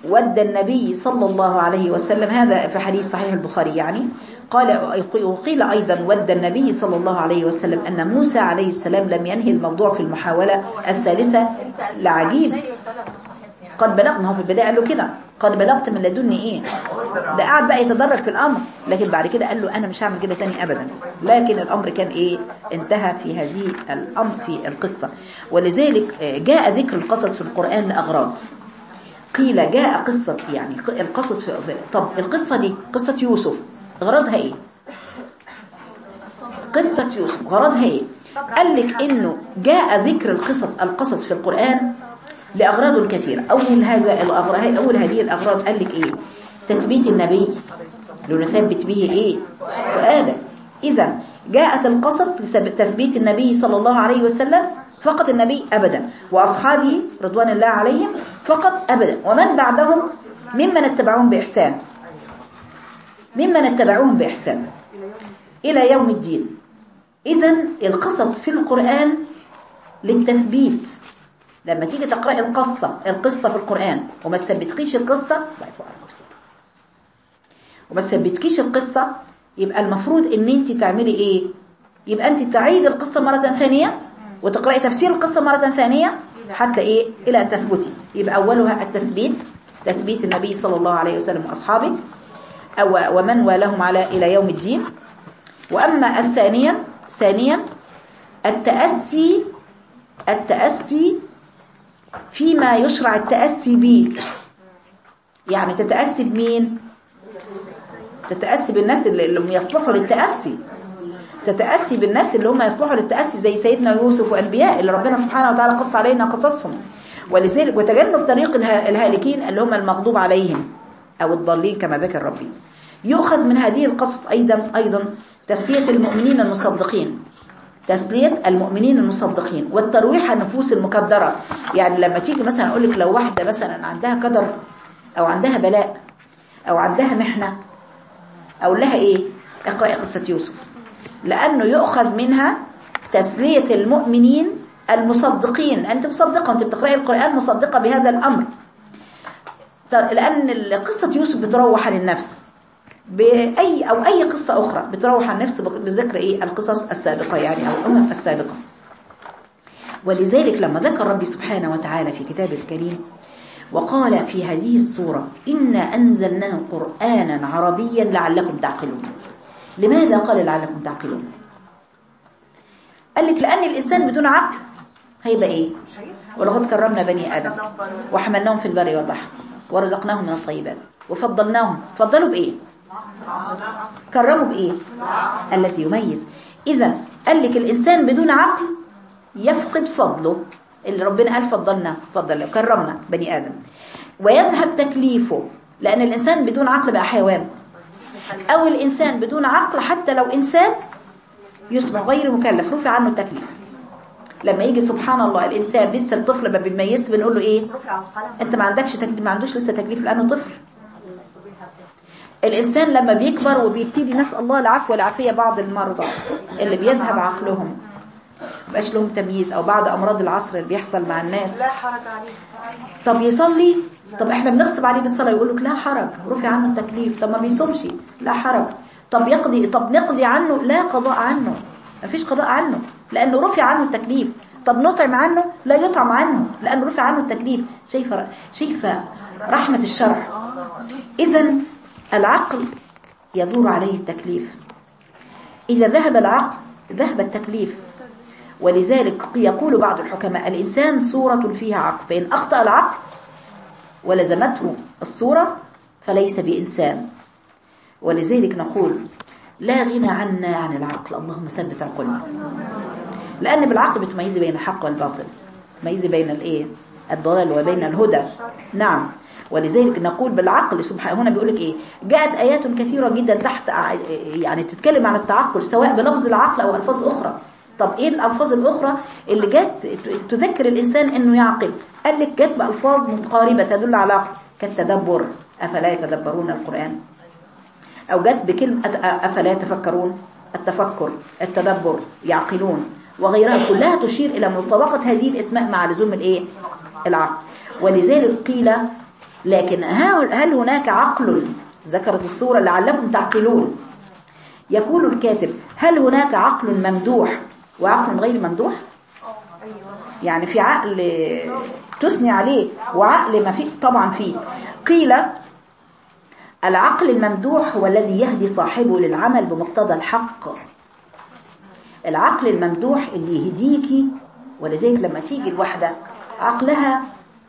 ود النبي صلى الله عليه وسلم هذا في حديث صحيح البخاري يعني قال وقيل أيضا ود النبي صلى الله عليه وسلم أن موسى عليه السلام لم ينهي الموضوع في المحاولة الثالثة لعجيب قد بلغت ما هو في البداية قال له كده قد بلغت من لدني ايه ده قاعد بقى يتدرج في الامر لكن بعد كده قال له انا مش هعمل كده تاني ابدا لكن الامر كان ايه انتهى في هذه الامر في القصة ولذلك جاء ذكر القصص في القرآن لأغراض قيل جاء قصة يعني القصص في طب القصة دي قصة يوسف غرضها ايه قصة يوسف غرضها ايه قال لك انه جاء ذكر القصص القصص في القرآن لأغراض كثيرة أول هذا الأغراض أول هذه الأغراض قال لك إيه تثبيت النبي لنثبت به إيه وآدم إذا جاءت القصص لتثبيت النبي صلى الله عليه وسلم فقط النبي أبدا وأصحابه رضوان الله عليهم فقط أبدا ومن بعدهم ممن اتبعوهم بإحسان ممن اتبعوهم بإحسان إلى يوم الدين إذا القصص في القرآن للتثبيت لما تيجي تقرأي القصة القصة في القرآن وما تثبتكيش القصة وما تثبتكيش القصة يبقى المفروض ان انت تعملي ايه يبقى انت تعيد القصة مرة ثانية وتقرأي تفسير القصة مرة ثانية حتى ايه الى ان تثبتي يبقى اولها التثبيت تثبيت النبي صلى الله عليه وسلم واصحابه أو ومن والهم على الى يوم الدين واما الثانية ثانيا التأسي التأسي فيما يشرع التأسي به يعني تتأسي بمين تتأسي بالناس اللي هم يصلحوا للتأسي تتأسي بالناس اللي هم يصلحوا للتأسي زي سيدنا يوسف وأنبياء اللي ربنا سبحانه وتعالى قص علينا قصصهم ولذلك وتجنب طريق الهالكين اللي هم المغضوب عليهم أو الضالين كما ذكر ربي يؤخذ من هذه القصص أيضا أيضا تسلية المؤمنين المصدقين تسلية المؤمنين المصدقين والترويح النفوس المكدرة يعني لما تيجي مثلا أقول لك لو واحدة مثلا عندها قدر أو عندها بلاء أو عندها محنة أقول لها إيه اقرأي قصة يوسف لأنه يؤخذ منها تسلية المؤمنين المصدقين أنت مصدقة وأنت بتقرأي القرآن مصدقة بهذا الأمر لأن قصة يوسف بتروح للنفس بأي أو أي قصة أخرى بتروح عن النفس بذكر إيه القصص السابقة يعني أو الأمم السابقة ولذلك لما ذكر ربي سبحانه وتعالى في كتاب الكريم وقال في هذه الصورة إنا أنزلناه قرآنا عربيا لعلكم تعقلون لماذا قال لعلكم تعقلون قال لك لأن الإنسان بدون عقل هيبقى إيه ولقد كرمنا بني آدم وحملناهم في البر والبحر ورزقناهم من الطيبات وفضلناهم فضلوا بإيه كرموا بإيه الذي يميز إذا قال لك الإنسان بدون عقل يفقد فضله اللي ربنا قال فضلنا فضل كرمنا بني آدم ويذهب تكليفه لأن الإنسان بدون عقل بقى حيوان أو الإنسان بدون عقل حتى لو إنسان يصبح غير مكلف رفع عنه التكليف لما يجي سبحان الله الإنسان لسه الطفل ما بيميز بنقول له إيه أنت ما عندكش تكليف ما عندوش لسه تكليف لأنه طفل الإنسان لما بيكبر وبيبتدي نسأل الله العفو والعافية بعض المرضى اللي بيذهب عقلهم مبقاش لهم تمييز أو بعض أمراض العصر اللي بيحصل مع الناس لا حرج عليه طب يصلي طب احنا بنغصب عليه بالصلاة يقول لك لا حرج رفع عنه التكليف طب ما بيصومش لا حرج طب يقضي طب نقضي عنه لا قضاء عنه ما فيش قضاء عنه لأنه رفع عنه التكليف طب نطعم عنه لا يطعم عنه لأنه رفع عنه التكليف شايفة شايفة رحمة الشرع إذا العقل يدور عليه التكليف إذا ذهب العقل ذهب التكليف ولذلك يقول بعض الحكماء الإنسان صورة فيها عقل فإن أخطأ العقل ولزمته الصورة فليس بإنسان ولذلك نقول لا غنى عنا عن العقل اللهم ثبت عقلنا لأن بالعقل بتميزي بين الحق والباطل تميزي بين الإيه الضلال وبين الهدى نعم ولذلك نقول بالعقل سبحانه هنا بيقول لك ايه جاءت ايات كثيره جدا تحت يعني تتكلم عن التعقل سواء بلفظ العقل او الفاظ اخرى طب ايه الالفاظ الاخرى اللي جت تذكر الانسان انه يعقل قال لك جت بالفاظ متقاربه تدل على عقل كالتدبر افلا يتدبرون القران او جت بكلمه افلا يتفكرون التفكر التدبر يعقلون وغيرها كلها تشير الى مطابقه هذه الاسماء مع لزوم الايه العقل ولذلك قيل لكن ها- هل هناك عقل ذكرت الصورة لعلكم تعقلون يقول الكاتب هل هناك عقل ممدوح وعقل غير ممدوح يعني في عقل تثني عليه وعقل ما فيه طبعا فيه قيل العقل الممدوح هو الذي يهدي صاحبه للعمل بمقتضى الحق العقل الممدوح اللي يهديكي ولذلك لما تيجي الواحدة عقلها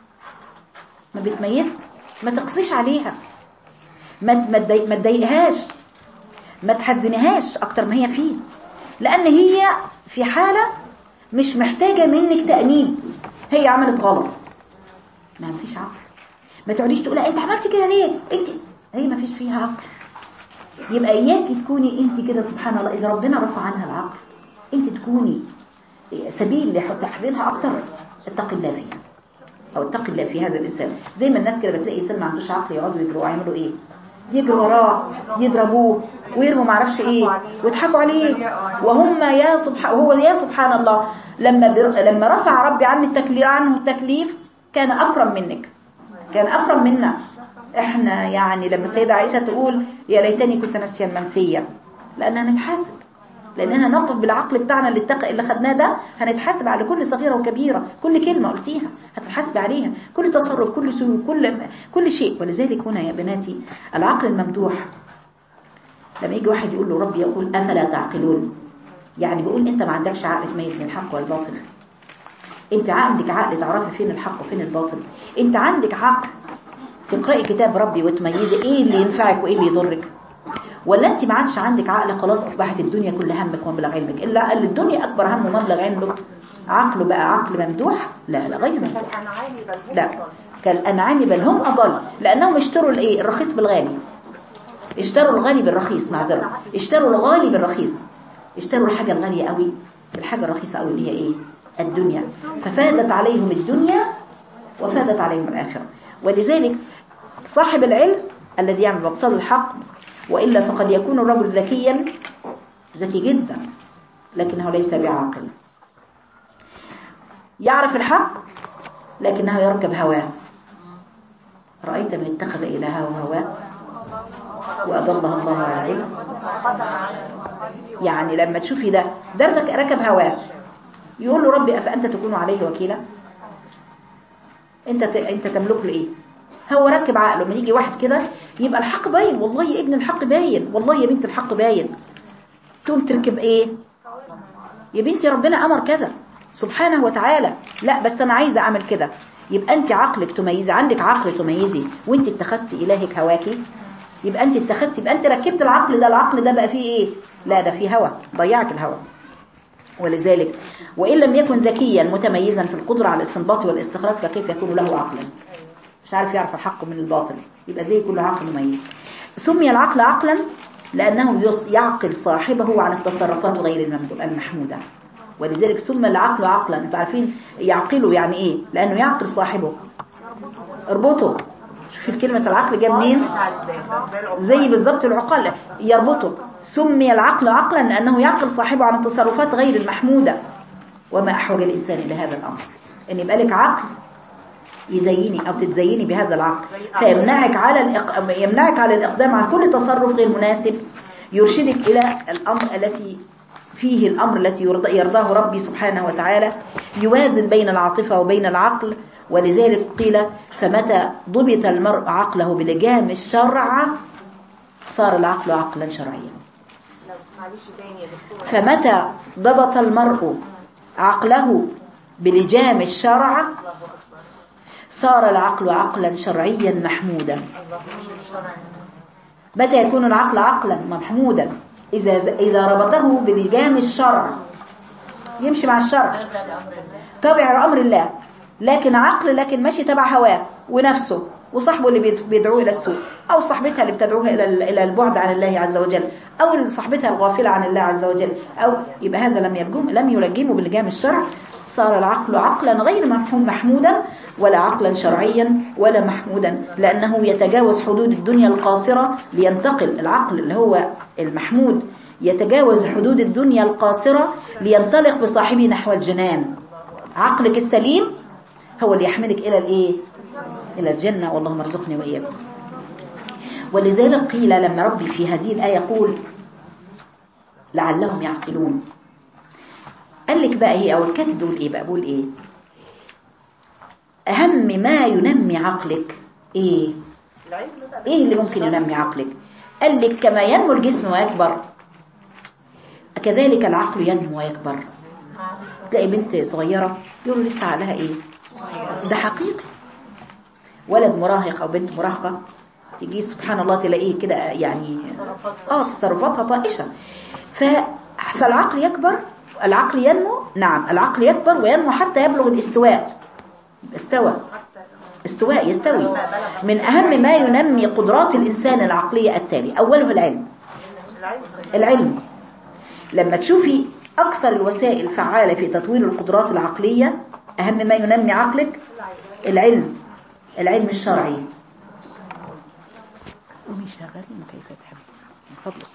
ما بتميز ما تقصيش عليها ما ما تضايق- ما تضايقهاش ما تحزنهاش اكتر ما هي فيه لان هي في حالة مش محتاجة منك تأنيب هي عملت غلط ما فيش عقل ما تقعديش تقولي انت عملت كده ليه انت هي ما فيش فيها عقل يبقى اياكي تكوني انت كده سبحان الله اذا ربنا رفع عنها العقل انت تكوني سبيل لتحزينها اكتر اتقي الله فيها او اتقي الله في هذا الانسان زي ما الناس كده بتلاقي انسان ما عندوش عقل يقعدوا يجروا يعملوا ايه يجروا وراه يضربوه ويرموا معرفش ايه ويضحكوا عليه وهم يا سبحان وهو يا سبحان الله لما بر... لما رفع ربي عنه التكليف عنه التكليف كان اكرم منك كان اكرم منا احنا يعني لما السيده عائشه تقول يا ليتني كنت ناسيا منسيا لاننا نتحاسب لاننا نقف بالعقل بتاعنا اللي اتق... اللي خدناه ده هنتحاسب على كل صغيره وكبيره كل كلمه قلتيها هتتحاسب عليها كل تصرف كل سلوك كل كل شيء ولذلك هنا يا بناتي العقل الممدوح لما يجي واحد يقول له ربي يقول افلا تعقلون يعني بيقول انت ما عندكش عقل تميز بين الحق والباطل انت عندك عقل تعرفي فين الحق وفين الباطل انت عندك عقل تقرأي كتاب ربي وتميزي ايه اللي ينفعك وايه اللي يضرك ولا انت ما عادش عندك عقل خلاص اصبحت الدنيا كل همك ومبلغ علمك الا قال الدنيا اكبر هم ومبلغ علمك عقله بقى عقل ممدوح لا لا غير ممدوح كالأنعام بل هم لا أضل. كالأنعام بل هم أضل لأنهم اشتروا الايه الرخيص بالغالي اشتروا الغالي بالرخيص معذرة اشتروا الغالي بالرخيص اشتروا الحاجة الغالية قوي بالحاجة الرخيصة قوي اللي هي ايه الدنيا ففادت عليهم الدنيا وفادت عليهم الآخرة ولذلك صاحب العلم الذي يعمل مقتضى الحق وإلا فقد يكون الرجل ذكيا ذكي جدا لكنه ليس بعاقل يعرف الحق لكنه يركب هواه رأيت من اتخذ إلهه هواه وأضلها الله على علم يعني لما تشوفي ده ده رك- ركب هواه يقول له ربي أفأنت تكون عليه وكيلا انت ت... انت تملك له ايه هو ركب عقله لما يجي واحد كده يبقى الحق باين والله يا ابن الحق باين والله يا بنت الحق باين تقوم تركب ايه يا بنتي ربنا امر كذا سبحانه وتعالى لا بس انا عايزه اعمل كده يبقى انت عقلك تميزي عندك عقل تميزي وانت اتخذتي الهك هواكي يبقى انت اتخذتي يبقى انت ركبت العقل ده العقل ده بقى فيه ايه لا ده فيه هوى ضيعك الهوى ولذلك وإن لم يكن ذكيا متميزا في القدرة على الاستنباط والاستخراج فكيف يكون له عقلا مش عارف يعرف الحق من الباطل يبقى زي كل عقل مميز سمي العقل عقلا لأنه يص- يعقل صاحبه عن التصرفات غير الممدو- المحمودة ولذلك سمى العقل عقلا انتوا عارفين يعقله يعني ايه لأنه يعقل صاحبه اربطه شوفي كلمة العقل جاء منين بتاع الدابة زي العقاب. زي بالظبط العقال يربطه سمي العقل عقلا لأنه يعقل صاحبه عن التصرفات غير المحمودة وما أحوج الإنسان إلى هذا الأمر أن يبقى لك عقل يزيني أو تتزيني بهذا العقل فيمنعك على الإق... يمنعك على الإقدام عن كل تصرف غير مناسب يرشدك إلى الأمر التي فيه الأمر التي يرضى يرضاه ربي سبحانه وتعالى يوازن بين العاطفة وبين العقل ولذلك قيل فمتى ضبط المرء عقله بلجام الشرع صار العقل عقلا شرعيا لو معلش تاني يا دكتور فمتى ضبط المرء عقله بلجام الشرع صار العقل عقلا شرعيا محمودا متى يكون العقل عقلا محمودا إذا إذا ربطه بلجام الشرع يمشي مع الشرع تابع لأمر الله لكن عقل لكن ماشي تبع هواه ونفسه وصاحبه اللي بيد- بيدعوه إلى السوء أو صاحبتها اللي بتدعوها إلى ال- إلى البعد عن الله عز وجل أو صاحبتها الغافلة عن الله عز وجل أو يبقى هذا لم يلجم لم يلجمه بلجام الشرع صار العقل عقلا غير محمو- محمودا ولا عقلا شرعيا ولا محمودا لأنه يتجاوز حدود الدنيا القاصرة لينتقل العقل اللي هو المحمود يتجاوز حدود الدنيا القاصرة لينطلق بصاحبه نحو الجنان عقلك السليم هو اللي يحملك إلى الإيه إلى الجنة واللهم ارزقني وإياكم ولذلك قيل لما ربي في هذه الآية يقول لعلهم يعقلون قال لك بقى ايه او الكاتب بيقول ايه بقى بيقول ايه اهم ما ينمي عقلك ايه العلم ده ايه اللي ممكن ينمي عقلك قال لك كما ينمو الجسم ويكبر كذلك العقل ينمو ويكبر تلاقي بنت صغيرة يقولوا لسه عقلها ايه ده حقيقي ولد مراهق او بنت مراهقة تيجي سبحان الله تلاقيه كده يعني اه تصرفاتها طائشة ف... فالعقل يكبر العقل ينمو نعم العقل يكبر وينمو حتى يبلغ الاستواء استوى استواء يستوي من أهم ما ينمي قدرات الإنسان العقلية التالي أوله العلم العلم العلم لما تشوفي أكثر الوسائل فعالة في تطوير القدرات العقلية أهم ما ينمي عقلك العلم العلم الشرعي قومي شغالين كيف تحب من فضلك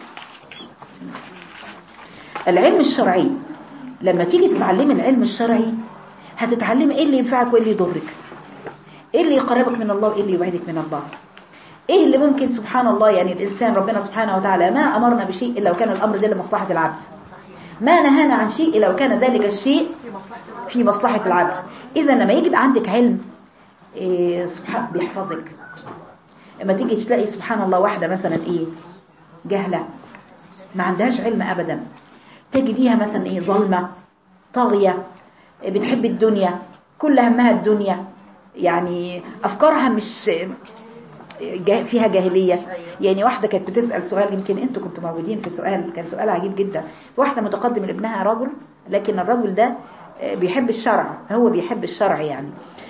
العلم الشرعي لما تيجي تتعلمي العلم الشرعي هتتعلمي ايه اللي ينفعك وايه اللي يضرك ايه اللي يقربك من الله وايه اللي يبعدك من الله ايه اللي ممكن سبحان الله يعني الانسان ربنا سبحانه وتعالى ما امرنا بشيء الا وكان الامر ده لمصلحه العبد ما نهانا عن شيء الا وكان ذلك الشيء في مصلحه العبد اذا لما يجي يبقى عندك علم إيه سبحان بيحفظك لما تيجي تلاقي سبحان الله واحده مثلا ايه جهله ما عندهاش علم ابدا تجديها مثلا ايه ظلمه طاغيه بتحب الدنيا كل همها الدنيا يعني افكارها مش جا- فيها جاهلية يعني واحدة كانت بتسأل سؤال يمكن انتوا كنتوا موجودين في سؤال كان سؤال عجيب جدا واحدة متقدم لابنها رجل لكن الرجل ده آه، بيحب الشرع هو بيحب الشرع يعني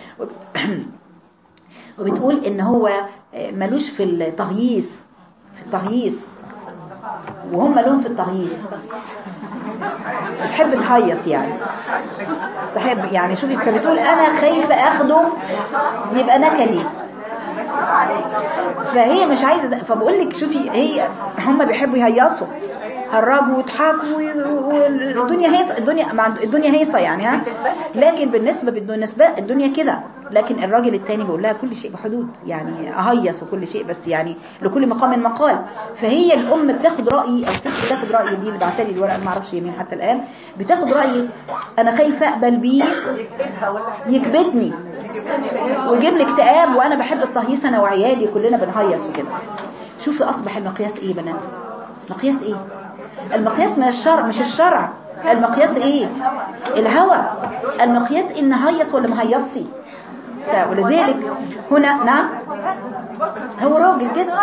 وبتقول ان هو آه، ملوش في التهييس في التهييس وهم لهم في التهييس بتحب تهيص يعني تحب يعني شوفي فبتقول انا خايفه اخده يبقى نكدي فهي مش عايزه ده فبقول لك شوفي هي هم بيحبوا يهيصوا هرجوا ويضحكوا و- والدنيا هيصه الدنيا مع الدنيا هيصه يعني ها لكن بالنسبه بالنسبه الدنيا كده لكن الراجل التاني بيقول لها كل شيء بحدود يعني اهيص وكل شيء بس يعني لكل مقام مقال فهي الام بتاخد رايي او الست بتاخد رايي دي اللي بعتلي الورقه ما اعرفش يمين حتى الان بتاخد رايي انا خايفه اقبل بيه يكتبها ولا حاجة يكبتني ويجيب لي اكتئاب وانا بحب التهييص انا وعيالي كلنا بنهيص وكده شوفي اصبح المقياس ايه يا بنات مقياس ايه المقياس من الشرع مش الشرع المقياس ايه الهوى المقياس ان هيص ولا مهيصي ف- ولذلك هنا نعم هو راجل كده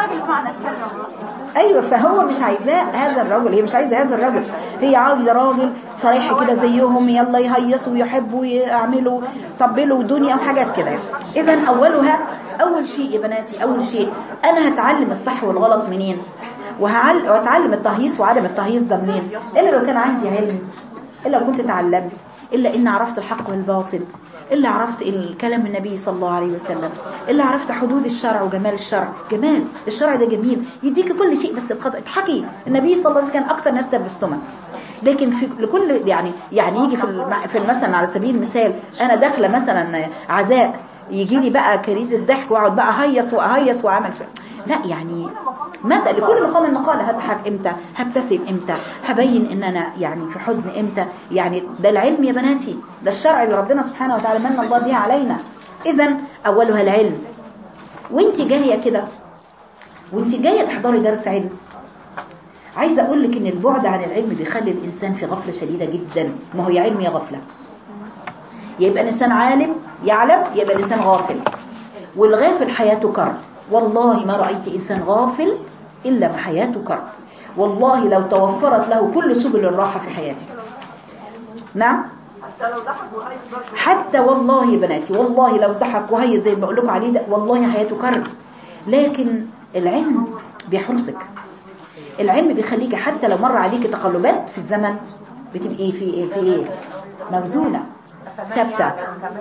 ايوه فهو مش عايزاه هذا الرجل هي مش عايزه هذا الرجل هي عايزه راجل فريح كده زيهم يلا يهيصوا ويحبوا يعملوا طبلوا دنيا وحاجات كده اذا اولها اول شيء يا بناتي اول شيء انا هتعلم الصح والغلط منين وهعل- وهتعلم التهييص وعدم التهييص ده منين الا لو كان عندي علم الا لو كنت اتعلمت الا ان عرفت الحق والباطل إلا عرفت الكلام النبي صلى الله عليه وسلم إلا عرفت حدود الشرع وجمال الشرع جمال الشرع ده جميل يديك كل شيء بس بقدر اضحكي النبي صلى الله عليه وسلم كان أكثر ناس تبسما لكن في لكل يعني يعني يجي في الم- في مثلا على سبيل المثال أنا داخلة مثلا عزاء يجي لي بقى كريزة ضحك واقعد بقى اهيص واهيص واعمل ف... لا يعني متى لكل مقام مقال هضحك امتى هبتسم امتى هبين ان انا يعني في حزن امتى يعني ده العلم يا بناتي ده الشرع اللي ربنا سبحانه وتعالى من الله به علينا اذا اولها العلم وانت جايه كده وانت جايه تحضري درس علم عايزه اقول لك ان البعد عن العلم بيخلي الانسان في غفله شديده جدا ما هو يا علم يا غفله يبقى الإنسان عالم يعلم يبقى الإنسان غافل والغافل حياته كرب والله ما رأيت إنسان غافل إلا ما حياته كرب والله لو توفرت له كل سبل الراحة في حياته نعم حتى لو ضحك وهيص برضه حتى والله يا بناتي والله لو ضحك وهي زي ما بقول لكم عليه ده والله حياته كرب لكن العلم بيحرسك العلم بيخليك حتى لو مر عليك تقلبات في الزمن بتبقي في ايه في ايه موزونه ثابته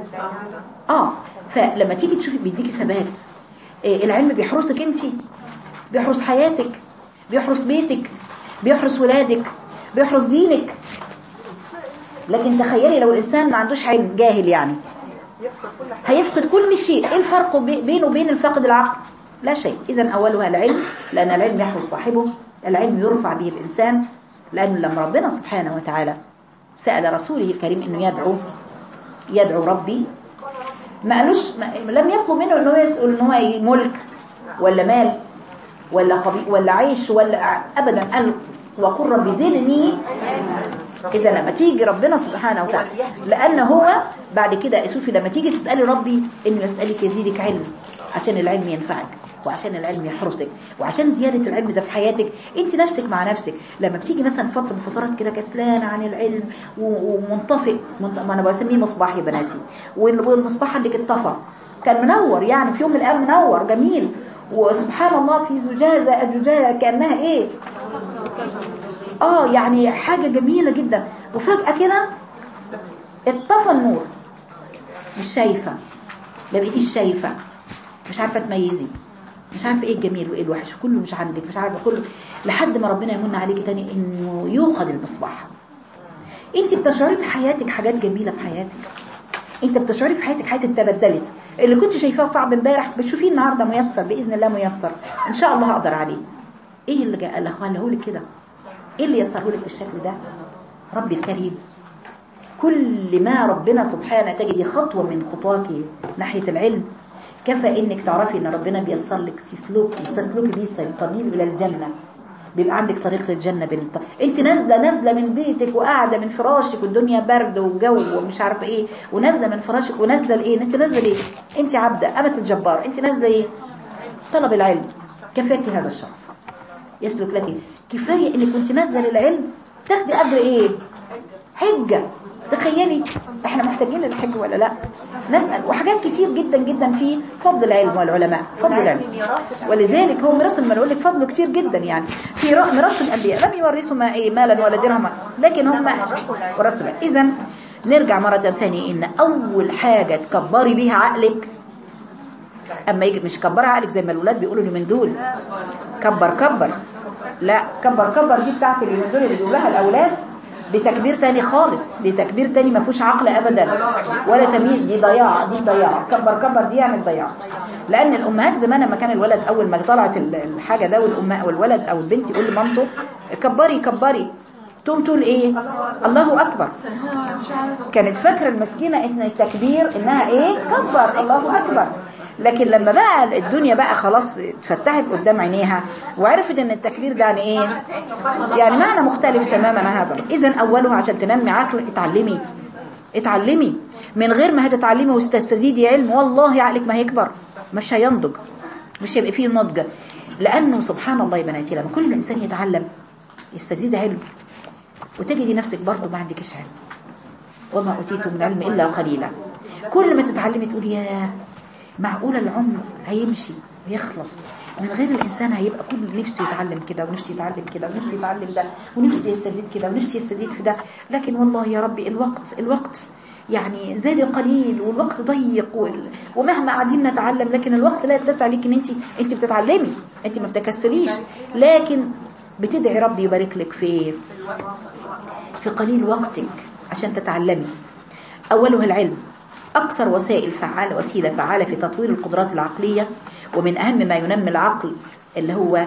اه فلما تيجي تشوفي بيديكي ثبات إيه العلم بيحرسك انت بيحرس حياتك بيحرس بيتك بيحرس ولادك بيحرس دينك لكن تخيلي لو الانسان ما عندوش علم جاهل يعني يفقد كل حاجه هيفقد كل شيء ايه الفرق بي- بينه وبين الفقد العقل لا شيء اذا اولها العلم لان العلم يحرس صاحبه العلم يرفع به الانسان لانه لما ربنا سبحانه وتعالى سال رسوله الكريم انه يدعو يدعو ربي ما قالوش ما لم يطلب منه انه يسال ان هو ي- ملك ولا مال ولا قبي ولا عيش ولا ابدا قال وقل رب زدني اذا لما تيجي ربنا سبحانه وتعالى لان هو بعد كده شوفي لما تيجي تسالي ربي انه يسالك يزيدك علم عشان العلم ينفعك وعشان العلم يحرسك وعشان زياده العلم ده في حياتك انت نفسك مع نفسك لما بتيجي مثلا فتره من فترات كده كسلانه عن العلم و- ومنطفئ منط- ما انا بسميه مصباح يا بناتي وال- والمصباح عندك اتطفى كان منور يعني في يوم من الايام منور جميل وسبحان الله في زجاجه زجاجه كانها ايه اه يعني حاجة جميلة جدا وفجأة كده اتطفى النور مش شايفة ما بقيتيش شايفة مش عارفة تميزي مش عارفة ايه الجميل وايه الوحش كله مش عندك مش عارفة كله لحد ما ربنا يمن عليكي تاني انه يوقد المصباح انت بتشعري في حياتك حاجات جميلة في حياتك انت بتشعري في حياتك حياتك تبدلت اللي كنت شايفاه صعب امبارح بتشوفيه النهارده ميسر باذن الله ميسر ان شاء الله هقدر عليه ايه اللي جا- اللي خلاه لك كده ايه اللي يسره لك بالشكل ده ربي الكريم كل ما ربنا سبحانه تجدي خطوة من خطواك ناحية العلم كفى انك تعرفي ان ربنا بيسر لك سلوك تسلكي بيه طريق الى الجنة بيبقى عندك طريق للجنة بالط... انت نازلة نازلة من بيتك وقاعدة من فراشك والدنيا برد وجو ومش عارفة ايه ونازلة من فراشك ونازلة لايه انت نازلة ليه انت عبدة أمة الجبار انت نازلة ايه طلب العلم كفاكي هذا الشرف يسلك لك كفاية انك كنت نازلة للعلم تاخدي اجر ايه حجة تخيلي احنا محتاجين للحج ولا لا نسأل وحاجات كتير جدا جدا في فضل العلم والعلماء فضل العلم ولذلك هو ميراث لما اقول لك فضله كتير جدا يعني في را- ميراث الانبياء لم يورثوا ما ايه مالا ولا درهما لكن هم ورثوا العلم اذا نرجع مرة ثانية ان اول حاجة تكبري بيها عقلك اما يجي مش كبر عقلك زي ما الاولاد بيقولوا لي من دول كبر كبر لا كبر كبر دي بتاعت اللي من دول اللي بيقولها الاولاد دي تكبير تاني خالص دي تكبير تاني ما فيهوش عقل ابدا ولا تمييز دي ضياع دي ضياع كبر كبر دي يعني ضياع لان الامهات زمان لما كان الولد اول ما طلعت ال- الحاجه ده والام او الولد او البنت يقول لمامته كبري كبري تقوم تقول ايه الله اكبر كانت فاكره المسكينه ان التكبير انها ايه كبر الله اكبر لكن لما بقى الدنيا بقى خلاص اتفتحت قدام عينيها وعرفت ان التكبير ده يعني ايه يعني معنى مختلف تماما عن هذا اذا اولها عشان تنمي عقل اتعلمي اتعلمي من غير ما هتتعلمي وتستزيدي علم والله عقلك ما هيكبر مش هينضج مش هيبقى فيه نضج لانه سبحان الله يا بناتي لما كل انسان يتعلم يستزيد علم وتجدي نفسك برضه ما عندكش علم وما أوتيتم من علم إلا قليلا كل ما تتعلمي تقول يا معقول العمر هيمشي ويخلص من غير الإنسان هيبقى كل نفسه يتعلم كده ونفسه يتعلم كده ونفسه يتعلم ده ونفسه يستزيد كده ونفسه يستزيد في ده لكن والله يا ربي الوقت الوقت يعني زاد قليل والوقت ضيق وال- ومهما قاعدين نتعلم لكن الوقت لا يتسع لك ان انت انت بتتعلمي انت ما بتكسليش لكن بتدعي ربي يبارك لك في في قليل وقتك عشان تتعلمي أوله العلم أكثر وسائل فعالة وسيلة فعالة في تطوير القدرات العقلية ومن أهم ما ينمي العقل اللي هو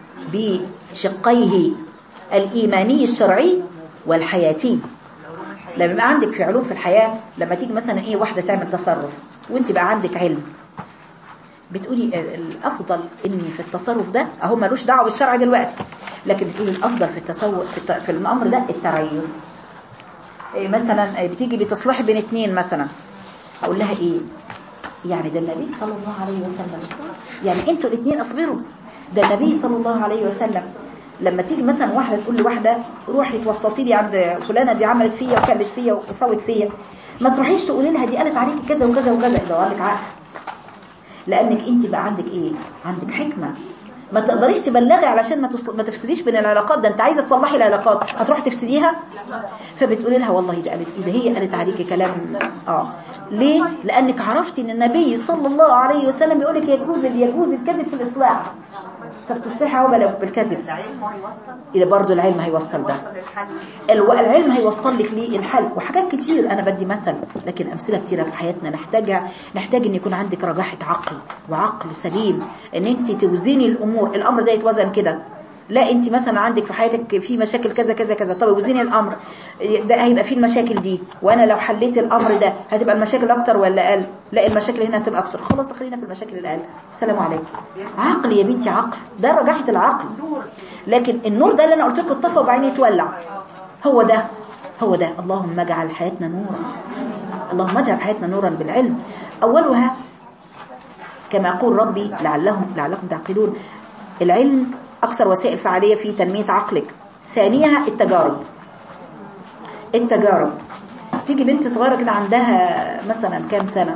بشقيه الإيماني الشرعي والحياتي لما يبقى عندك في علوم في الحياة لما تيجي مثلا إيه واحدة تعمل تصرف وانت بقى عندك علم بتقولي ال- الافضل اني في التصرف ده اهو ملوش دعوه بالشرع دلوقتي لكن بتقولي الافضل في التصور في, الت- في الامر ده التريث إيه مثلا إيه بتيجي بتصلحي بين اتنين مثلا اقول لها ايه يعني ده النبي صلى الله عليه وسلم يعني انتوا الاثنين اصبروا ده النبي صلى الله عليه وسلم لما تيجي مثلا واحده تقول لواحده روحي توسطي لي عند فلانه دي عملت فيا وكلت فيا وسوت فيا ما تروحيش تقولي لها دي قالت عليكي كذا وكذا وكذا لو قالك عقل لانك انت بقى عندك ايه عندك حكمه ما تقدريش تبلغي علشان ما تصل... ما تفسديش بين العلاقات ده انت عايزه تصلحي العلاقات هتروحي تفسديها فبتقولي لها والله ده قالت ايه ده هي قالت عليكي كلام اه ليه لانك عرفتي ان النبي صلى الله عليه وسلم بيقول لك يجوز يجوز الكذب في الاصلاح فبتفتحها عقبة بالكذب العلم هيوصل إلى برضه العلم هيوصل ده يوصل الحل الو- العلم هيوصل لك ليه الحل وحاجات كتير انا بدي مثل لكن امثله كتيره في حياتنا نحتاجها نحتاج ان يكون عندك رجاحه عقل وعقل سليم ان انت توزني الامور الامر ده يتوزن كده لا انت مثلا عندك في حياتك في مشاكل كذا كذا كذا طب وزني الامر ده هيبقى فيه المشاكل دي وانا لو حليت الامر ده هتبقى المشاكل اكتر ولا اقل لا المشاكل هنا هتبقى اكتر خلاص خلينا في المشاكل الاقل السلام عليكم عقل يا بنتي عقل ده رجاحه العقل لكن النور ده اللي انا قلت لكم الطفى وبعدين يتولع هو ده هو ده اللهم اجعل حياتنا نورا اللهم اجعل حياتنا نورا بالعلم اولها كما يقول ربي لعلهم لعلكم تعقلون العلم اكثر وسائل فعاليه في تنميه عقلك ثانيها التجارب التجارب تيجي بنت صغيره كده عندها مثلا كام سنه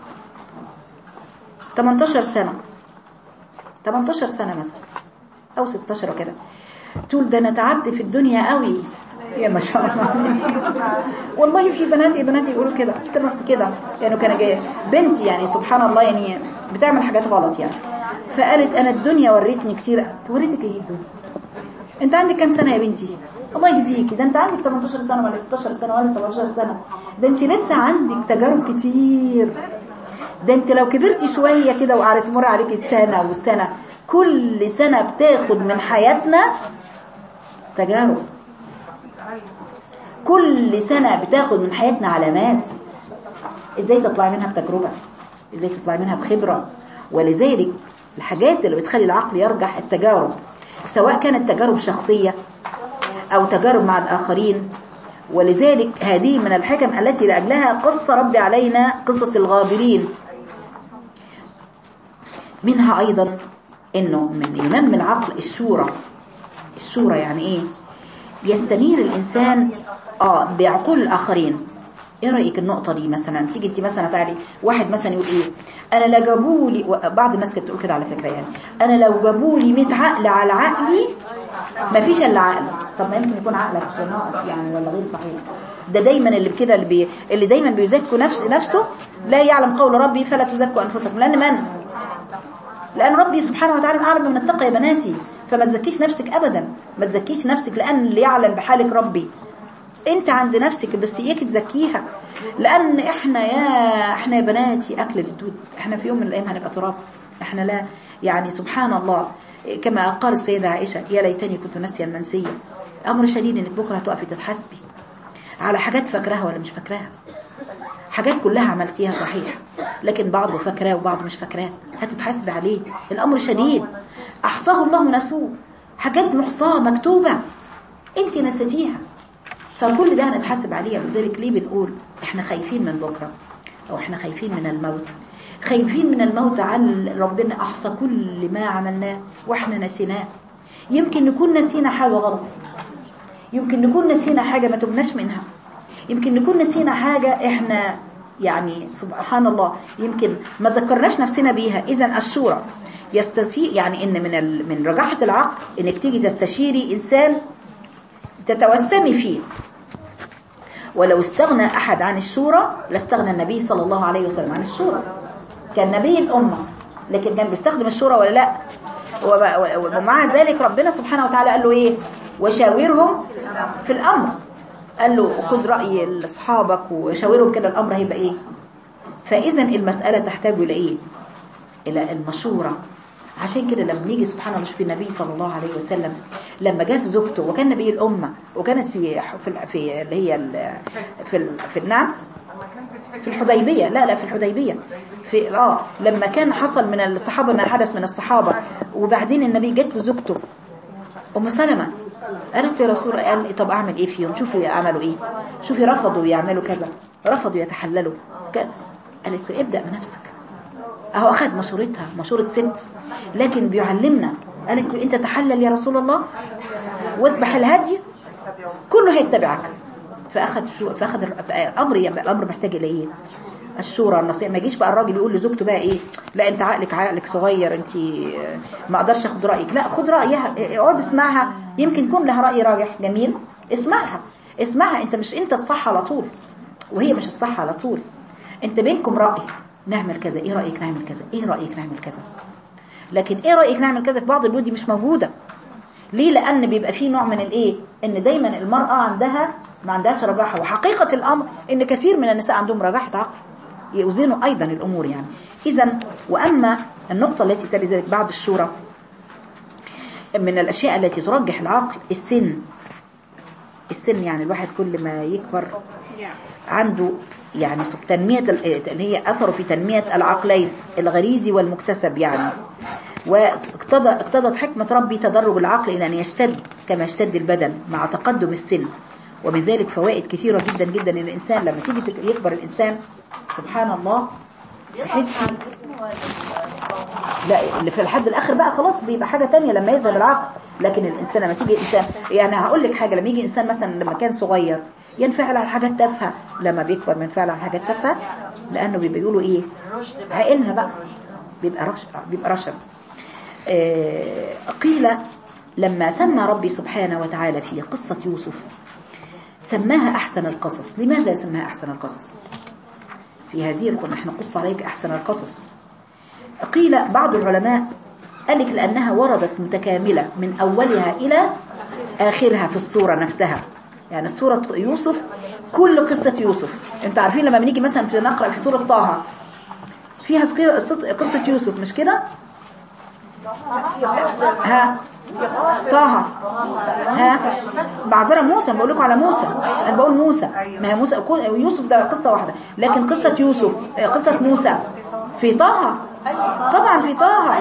18 سنه 18 سنه مثلا او 16 كده تقول ده انا تعبت في الدنيا قوي يا ما شاء الله والله في بنات بنات يقولوا كده تمام كده يعني كان جاي بنت يعني سبحان الله يعني بتعمل حاجات غلط يعني فقالت انا الدنيا وريتني كتير وريتك ايه الدنيا انت عندك كام سنه يا بنتي الله يهديكي ده انت عندك 18 سنه ولا 16 سنه ولا 17 سنه ده انت لسه عندك تجارب كتير ده انت لو كبرتي شويه كده وقعدت تمر عليكي السنه والسنه كل سنه بتاخد من حياتنا تجارب كل سنة بتاخد من حياتنا علامات ازاي تطلعي منها بتجربة ازاي تطلعي منها بخبرة ولذلك الحاجات اللي بتخلي العقل يرجح التجارب سواء كانت تجارب شخصية او تجارب مع الاخرين ولذلك هذه من الحكم التي لأجلها قص ربي علينا قصص الغابرين منها ايضا انه من ينمي العقل الشورى الشورى يعني ايه يستنير الإنسان آه بعقول الآخرين ايه رأيك النقطة دي مثلا تيجي انت مثلا تعالي واحد مثلا يقول ايه انا لو جابوا لي بعض الناس كانت تقول كده على فكرة يعني انا لو جابوا لي 100 عقل على عقلي ما فيش الا عقل طب ما يمكن يكون عقلك ناقص يعني ولا غير صحيح ده دايما اللي كده اللي, بي... اللي دايما بيزكوا نفس نفسه لا يعلم قول ربي فلا تزكوا انفسكم لان من لأن ربي سبحانه وتعالى أعلم من التقى يا بناتي فما تزكيش نفسك أبدا ما تزكيش نفسك لأن اللي يعلم بحالك ربي انت عند نفسك بس اياك تزكيها لأن احنا يا احنا يا بناتي أكل الدود احنا في يوم من الأيام هنبقى تراب احنا لا يعني سبحان الله كما قال السيدة عائشة يا ليتني كنت ناسيا منسيا أمر شديد انك بكرة هتقفي تتحاسبي على حاجات فاكراها ولا مش فاكراها حاجات كلها عملتيها صحيح لكن بعضه فاكراه وبعضه مش فاكراه هتتحاسبي عليه الامر شديد احصاه الله ونسوه حاجات محصاه مكتوبه انت نسيتيها فكل ده هنتحاسب عليه لذلك ليه بنقول احنا خايفين من بكره او احنا خايفين من الموت خايفين من الموت على ربنا احصى كل ما عملناه واحنا نسيناه يمكن نكون نسينا حاجه غلط يمكن نكون نسينا حاجه ما تبناش منها يمكن نكون نسينا حاجة احنا يعني سبحان الله يمكن ما ذكرناش نفسنا بيها اذا الشورى يستسي يعني ان من ال... من رجاحة العقل انك تيجي تستشيري انسان تتوسمي فيه ولو استغنى احد عن الشورى لاستغنى النبي صلى الله عليه وسلم عن الشورى كان نبي الامه لكن كان بيستخدم الشورى ولا لا ومع ذلك ربنا سبحانه وتعالى قال له ايه وشاورهم في الامر قال له خد رأي لاصحابك وشاورهم كده الأمر هيبقى إيه فإذا المسألة تحتاج إلى إيه إلى المشورة عشان كده لما نيجي سبحان الله شوف النبي صلى الله عليه وسلم لما جاء في زوجته وكان نبي الأمة وكانت في في, في اللي هي في ال في النعم في الحديبية لا لا في الحديبية في اه لما كان حصل من الصحابة ما حدث من الصحابة وبعدين النبي جت زوجته أم سلمة قالت يا رسول قال لي طب أعمل إيه فيهم شوفي عملوا إيه شوفي رفضوا يعملوا كذا رفضوا يتحللوا قالت له ابدأ بنفسك أهو أخذ مشورتها مشورة ست لكن بيعلمنا قالت له أنت تحلل يا رسول الله واذبح الهدي كله هيتبعك فأخذ شو فأخذ الأمر يبقى الأمر محتاج إلى إيه الشورى النصيحة ما يجيش بقى الراجل يقول لزوجته بقى ايه لا انت عقلك عقلك صغير انت ما اقدرش اخد رايك لا خد رايها اقعد اسمعها يمكن يكون لها راي راجح جميل اسمعها اسمعها انت مش انت الصح على طول وهي مش الصح على طول انت بينكم راي نعمل كذا ايه رايك نعمل كذا ايه رايك نعمل كذا لكن ايه رايك نعمل كذا في بعض البيوت دي مش موجوده ليه لان بيبقى فيه نوع من الايه ان دايما المراه عندها ما عندهاش رجاحه وحقيقه الامر ان كثير من النساء عندهم رجاحه عقل يوزنوا ايضا الامور يعني اذا واما النقطه التي تلي ذلك بعد الشورى من الاشياء التي ترجح العقل السن السن يعني الواحد كل ما يكبر عنده يعني سب- تنمية ال- اللي هي أثره في تنمية العقلين الغريزي والمكتسب يعني واقتضى اقتضت حكمة ربي تدرج العقل إلى أن يشتد كما يشتد البدن مع تقدم السن ومن ذلك فوائد كثيرة جدا جدا للإنسان لما تيجي تك- يكبر الإنسان سبحان الله تحسي لا اللي في الحد الاخر بقى خلاص بيبقى حاجه تانية لما يذهب العقل لكن الانسان لما تيجي انسان يعني هقول لك حاجه لما يجي انسان مثلا لما كان صغير ينفعل على حاجات تافهه لما بيكبر بينفعل على حاجات تافهه لانه بيبقى بيقولوا ايه عقلنا بقى بيبقى رشد بيبقى رشد آه، قيل لما سمى ربي سبحانه وتعالى في قصه يوسف سماها احسن القصص لماذا سماها احسن القصص في هذه القرآن نحن نقص عليك أحسن القصص قيل بعض العلماء قال لك لأنها وردت متكاملة من أولها إلى آخرها في السورة نفسها يعني سورة يوسف كل قصة يوسف انت عارفين لما بنيجي مثلا في نقرأ في سورة طه فيها سقي- قصة يوسف مش كده ها طه ها بعذرة موسى بقول لكم على موسى انا بقول موسى ما هي موسى يوسف ده قصة واحدة لكن قصة يوسف آه، قصة موسى في طه طبعا في طه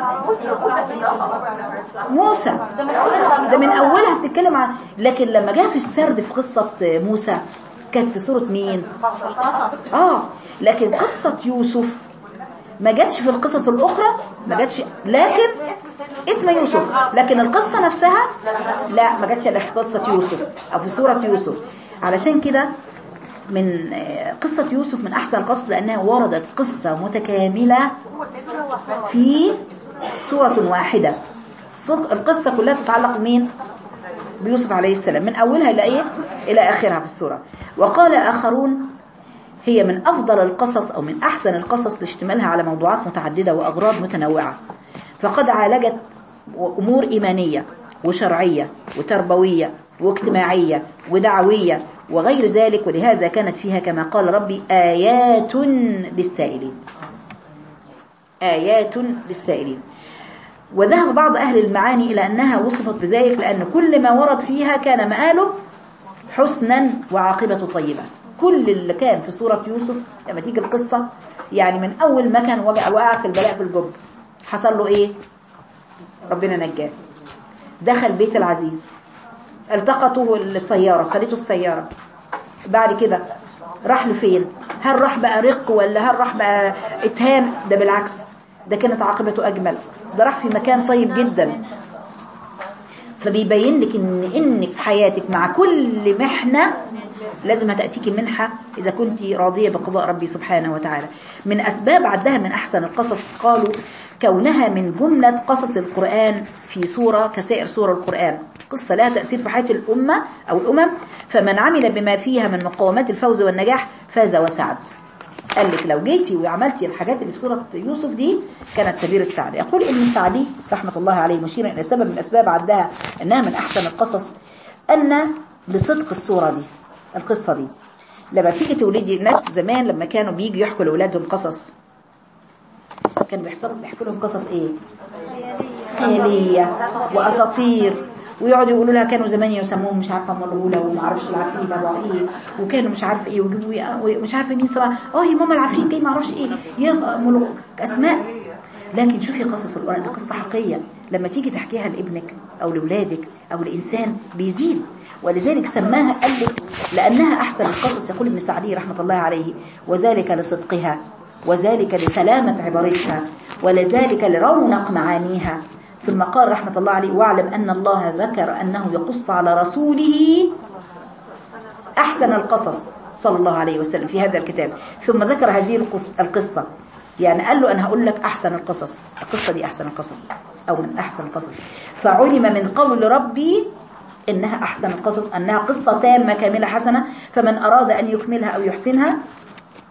موسى ده من اولها بتتكلم عن لكن لما جاء في السرد في قصة موسى كانت في سورة مين اه لكن قصة يوسف ما جاتش في القصص الاخرى ما جاتش لكن اسم يوسف لكن القصة نفسها لا ما جاتش الا في قصة يوسف او في سورة يوسف علشان كده من آه، قصة يوسف من احسن القصص لانها وردت قصة متكاملة في سورة واحدة الص- القصة كلها تتعلق بمين بيوسف عليه السلام من أولها إلى إيه إلى آخرها في السورة وقال آخرون هي من أفضل القصص أو من أحسن القصص لاشتمالها على موضوعات متعددة وأغراض متنوعة فقد عالجت أمور إيمانية وشرعية وتربوية واجتماعية ودعوية وغير ذلك ولهذا كانت فيها كما قال ربي آيات للسائلين آيات للسائلين وذهب بعض أهل المعاني إلى أنها وصفت بذلك لأن كل ما ورد فيها كان مآله حسنا وعاقبة طيبة كل اللي كان في سورة يوسف لما تيجي القصة يعني من أول ما كان وقع وقع في البلاء في الجب حصل له إيه ربنا نجاه دخل بيت العزيز التقطه السيارة خليته السيارة بعد كده راح لفين هل راح بقى رق ولا هل راح بقى اتهام ده بالعكس ده كانت عاقبته أجمل ده راح في مكان طيب جدا فبيبين لك ان انك في حياتك مع كل محنة لازم هتأتيك منحة إذا كنت راضية بقضاء ربي سبحانه وتعالى من أسباب عدها من أحسن القصص قالوا كونها من جملة قصص القرآن في سورة كسائر سور القرآن قصة لها تأثير في حياة الأمة أو الأمم فمن عمل بما فيها من مقومات الفوز والنجاح فاز وسعد قال لك لو جيتي وعملتي الحاجات اللي في سورة يوسف دي كانت سبيل السعد يقول ابن سعدي رحمة الله عليه مشيرا إلى سبب من أسباب عدها أنها من أحسن القصص أن لصدق الصورة دي القصة دي لما تيجي تولدي الناس زمان لما كانوا بيجوا يحكوا لأولادهم قصص كانوا بيحصلوا بيحكوا لهم قصص ايه خيالية وأساطير ويقعدوا يقولوا لها كانوا زمان يسموهم مش عارفه ملعوله وما اعرفش العفريت تبع ايه وكانوا مش عارفه ايه ويجيبوا إيه ومش عارفه مين سوا اه يا ماما العفريت جاي ما اعرفش ايه يا ملوك اسماء لكن شوفي قصص القرآن دي قصة حقيقية لما تيجي تحكيها لابنك أو لأولادك أو لإنسان بيزيد ولذلك سماها قال لك لأنها أحسن القصص يقول ابن سعدي رحمة الله عليه وذلك لصدقها وذلك لسلامة عبارتها ولذلك لرونق معانيها ثم قال رحمة الله عليه واعلم أن الله ذكر أنه يقص على رسوله أحسن القصص صلى الله عليه وسلم في هذا الكتاب ثم ذكر هذه القص- القصة يعني قال له أنا هقول لك أحسن القصص القصة دي أحسن القصص أو من أحسن القصص فعلم من قول ربي إنها أحسن القصص أنها قصة تامة كاملة حسنة فمن أراد أن يكملها أو يحسنها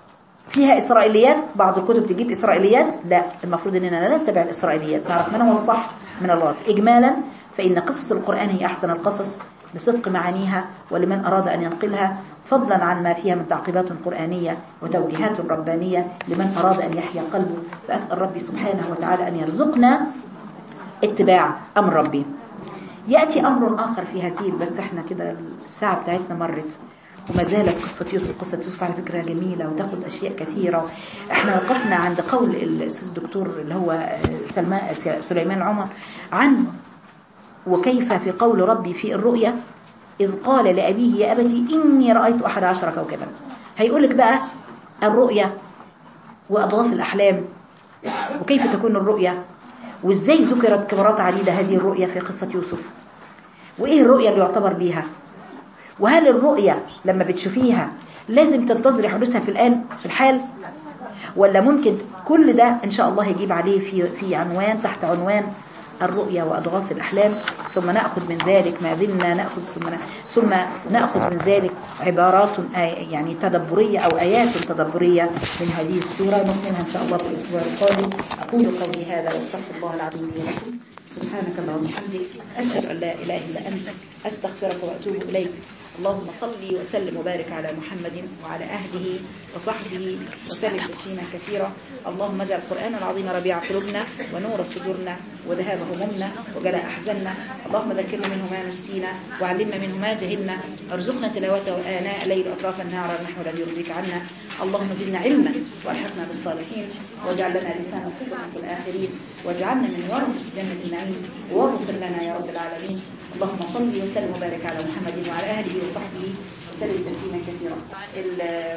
فيها إسرائيليات بعض الكتب تجيب إسرائيليات لا المفروض أننا لا نتبع الإسرائيليات نعرف من هو الصح من الغلط إجمالا فإن قصص القرآن هي أحسن القصص لصدق معانيها ولمن أراد أن ينقلها فضلا عن ما فيها من تعقيبات قرآنية وتوجيهات ربانية لمن أراد أن يحيا قلبه فأسأل ربي سبحانه وتعالى أن يرزقنا اتباع أمر ربي يأتي أمر آخر في هذه بس احنا كده الساعة بتاعتنا مرت وما زالت قصة يوسف قصة يوسف على فكرة جميلة وتاخد أشياء كثيرة احنا وقفنا عند قول الأستاذ الدكتور اللي هو سلمان سليمان عمر عن وكيف في قول ربي في الرؤيا إذ قال لأبيه يا أبتي إني رأيت أحد عشر كوكبا هيقول لك بقى الرؤيا وأضغاث الأحلام وكيف تكون الرؤيا وإزاي ذكرت كبرات عديدة هذه الرؤيا في قصة يوسف وإيه الرؤيا اللي يعتبر بيها وهل الرؤيا لما بتشوفيها لازم تنتظري حدوثها في الآن في الحال ولا ممكن كل ده إن شاء الله يجيب عليه في في عنوان تحت عنوان الرؤيا وأضغاث الأحلام ثم نأخذ من ذلك ما زلنا نأخذ ثم ثم نأخذ من ذلك عبارات يعني تدبرية أو آيات تدبرية من هذه السورة نكملها إن شاء الله في الأسبوع القادم أقول قولي هذا واستغفر الله العظيم لي ولكم سبحانك اللهم وبحمدك أشهد أن لا إله إلا أنت أستغفرك وأتوب إليك اللهم صل وسلم وبارك على محمد وعلى أهله وصحبه وسلم تسليما كثيرا اللهم اجعل القرآن العظيم ربيع قلوبنا ونور صدورنا وذهاب همومنا وجلاء أحزاننا اللهم ذكرنا منه ما نسينا وعلمنا منه ما جهلنا ارزقنا تلاوته آناء الليل وأطراف النهار على النحو الذي يرضيك عنا اللهم زدنا علما والحقنا بالصالحين واجعل لنا لسان صدق في الآخرين واجعلنا من ورث جنة النعيم واغفر لنا يا رب العالمين اللهم صل وسلم وبارك على محمد وعلى اله وصحبه وسلم تسليما كثيرا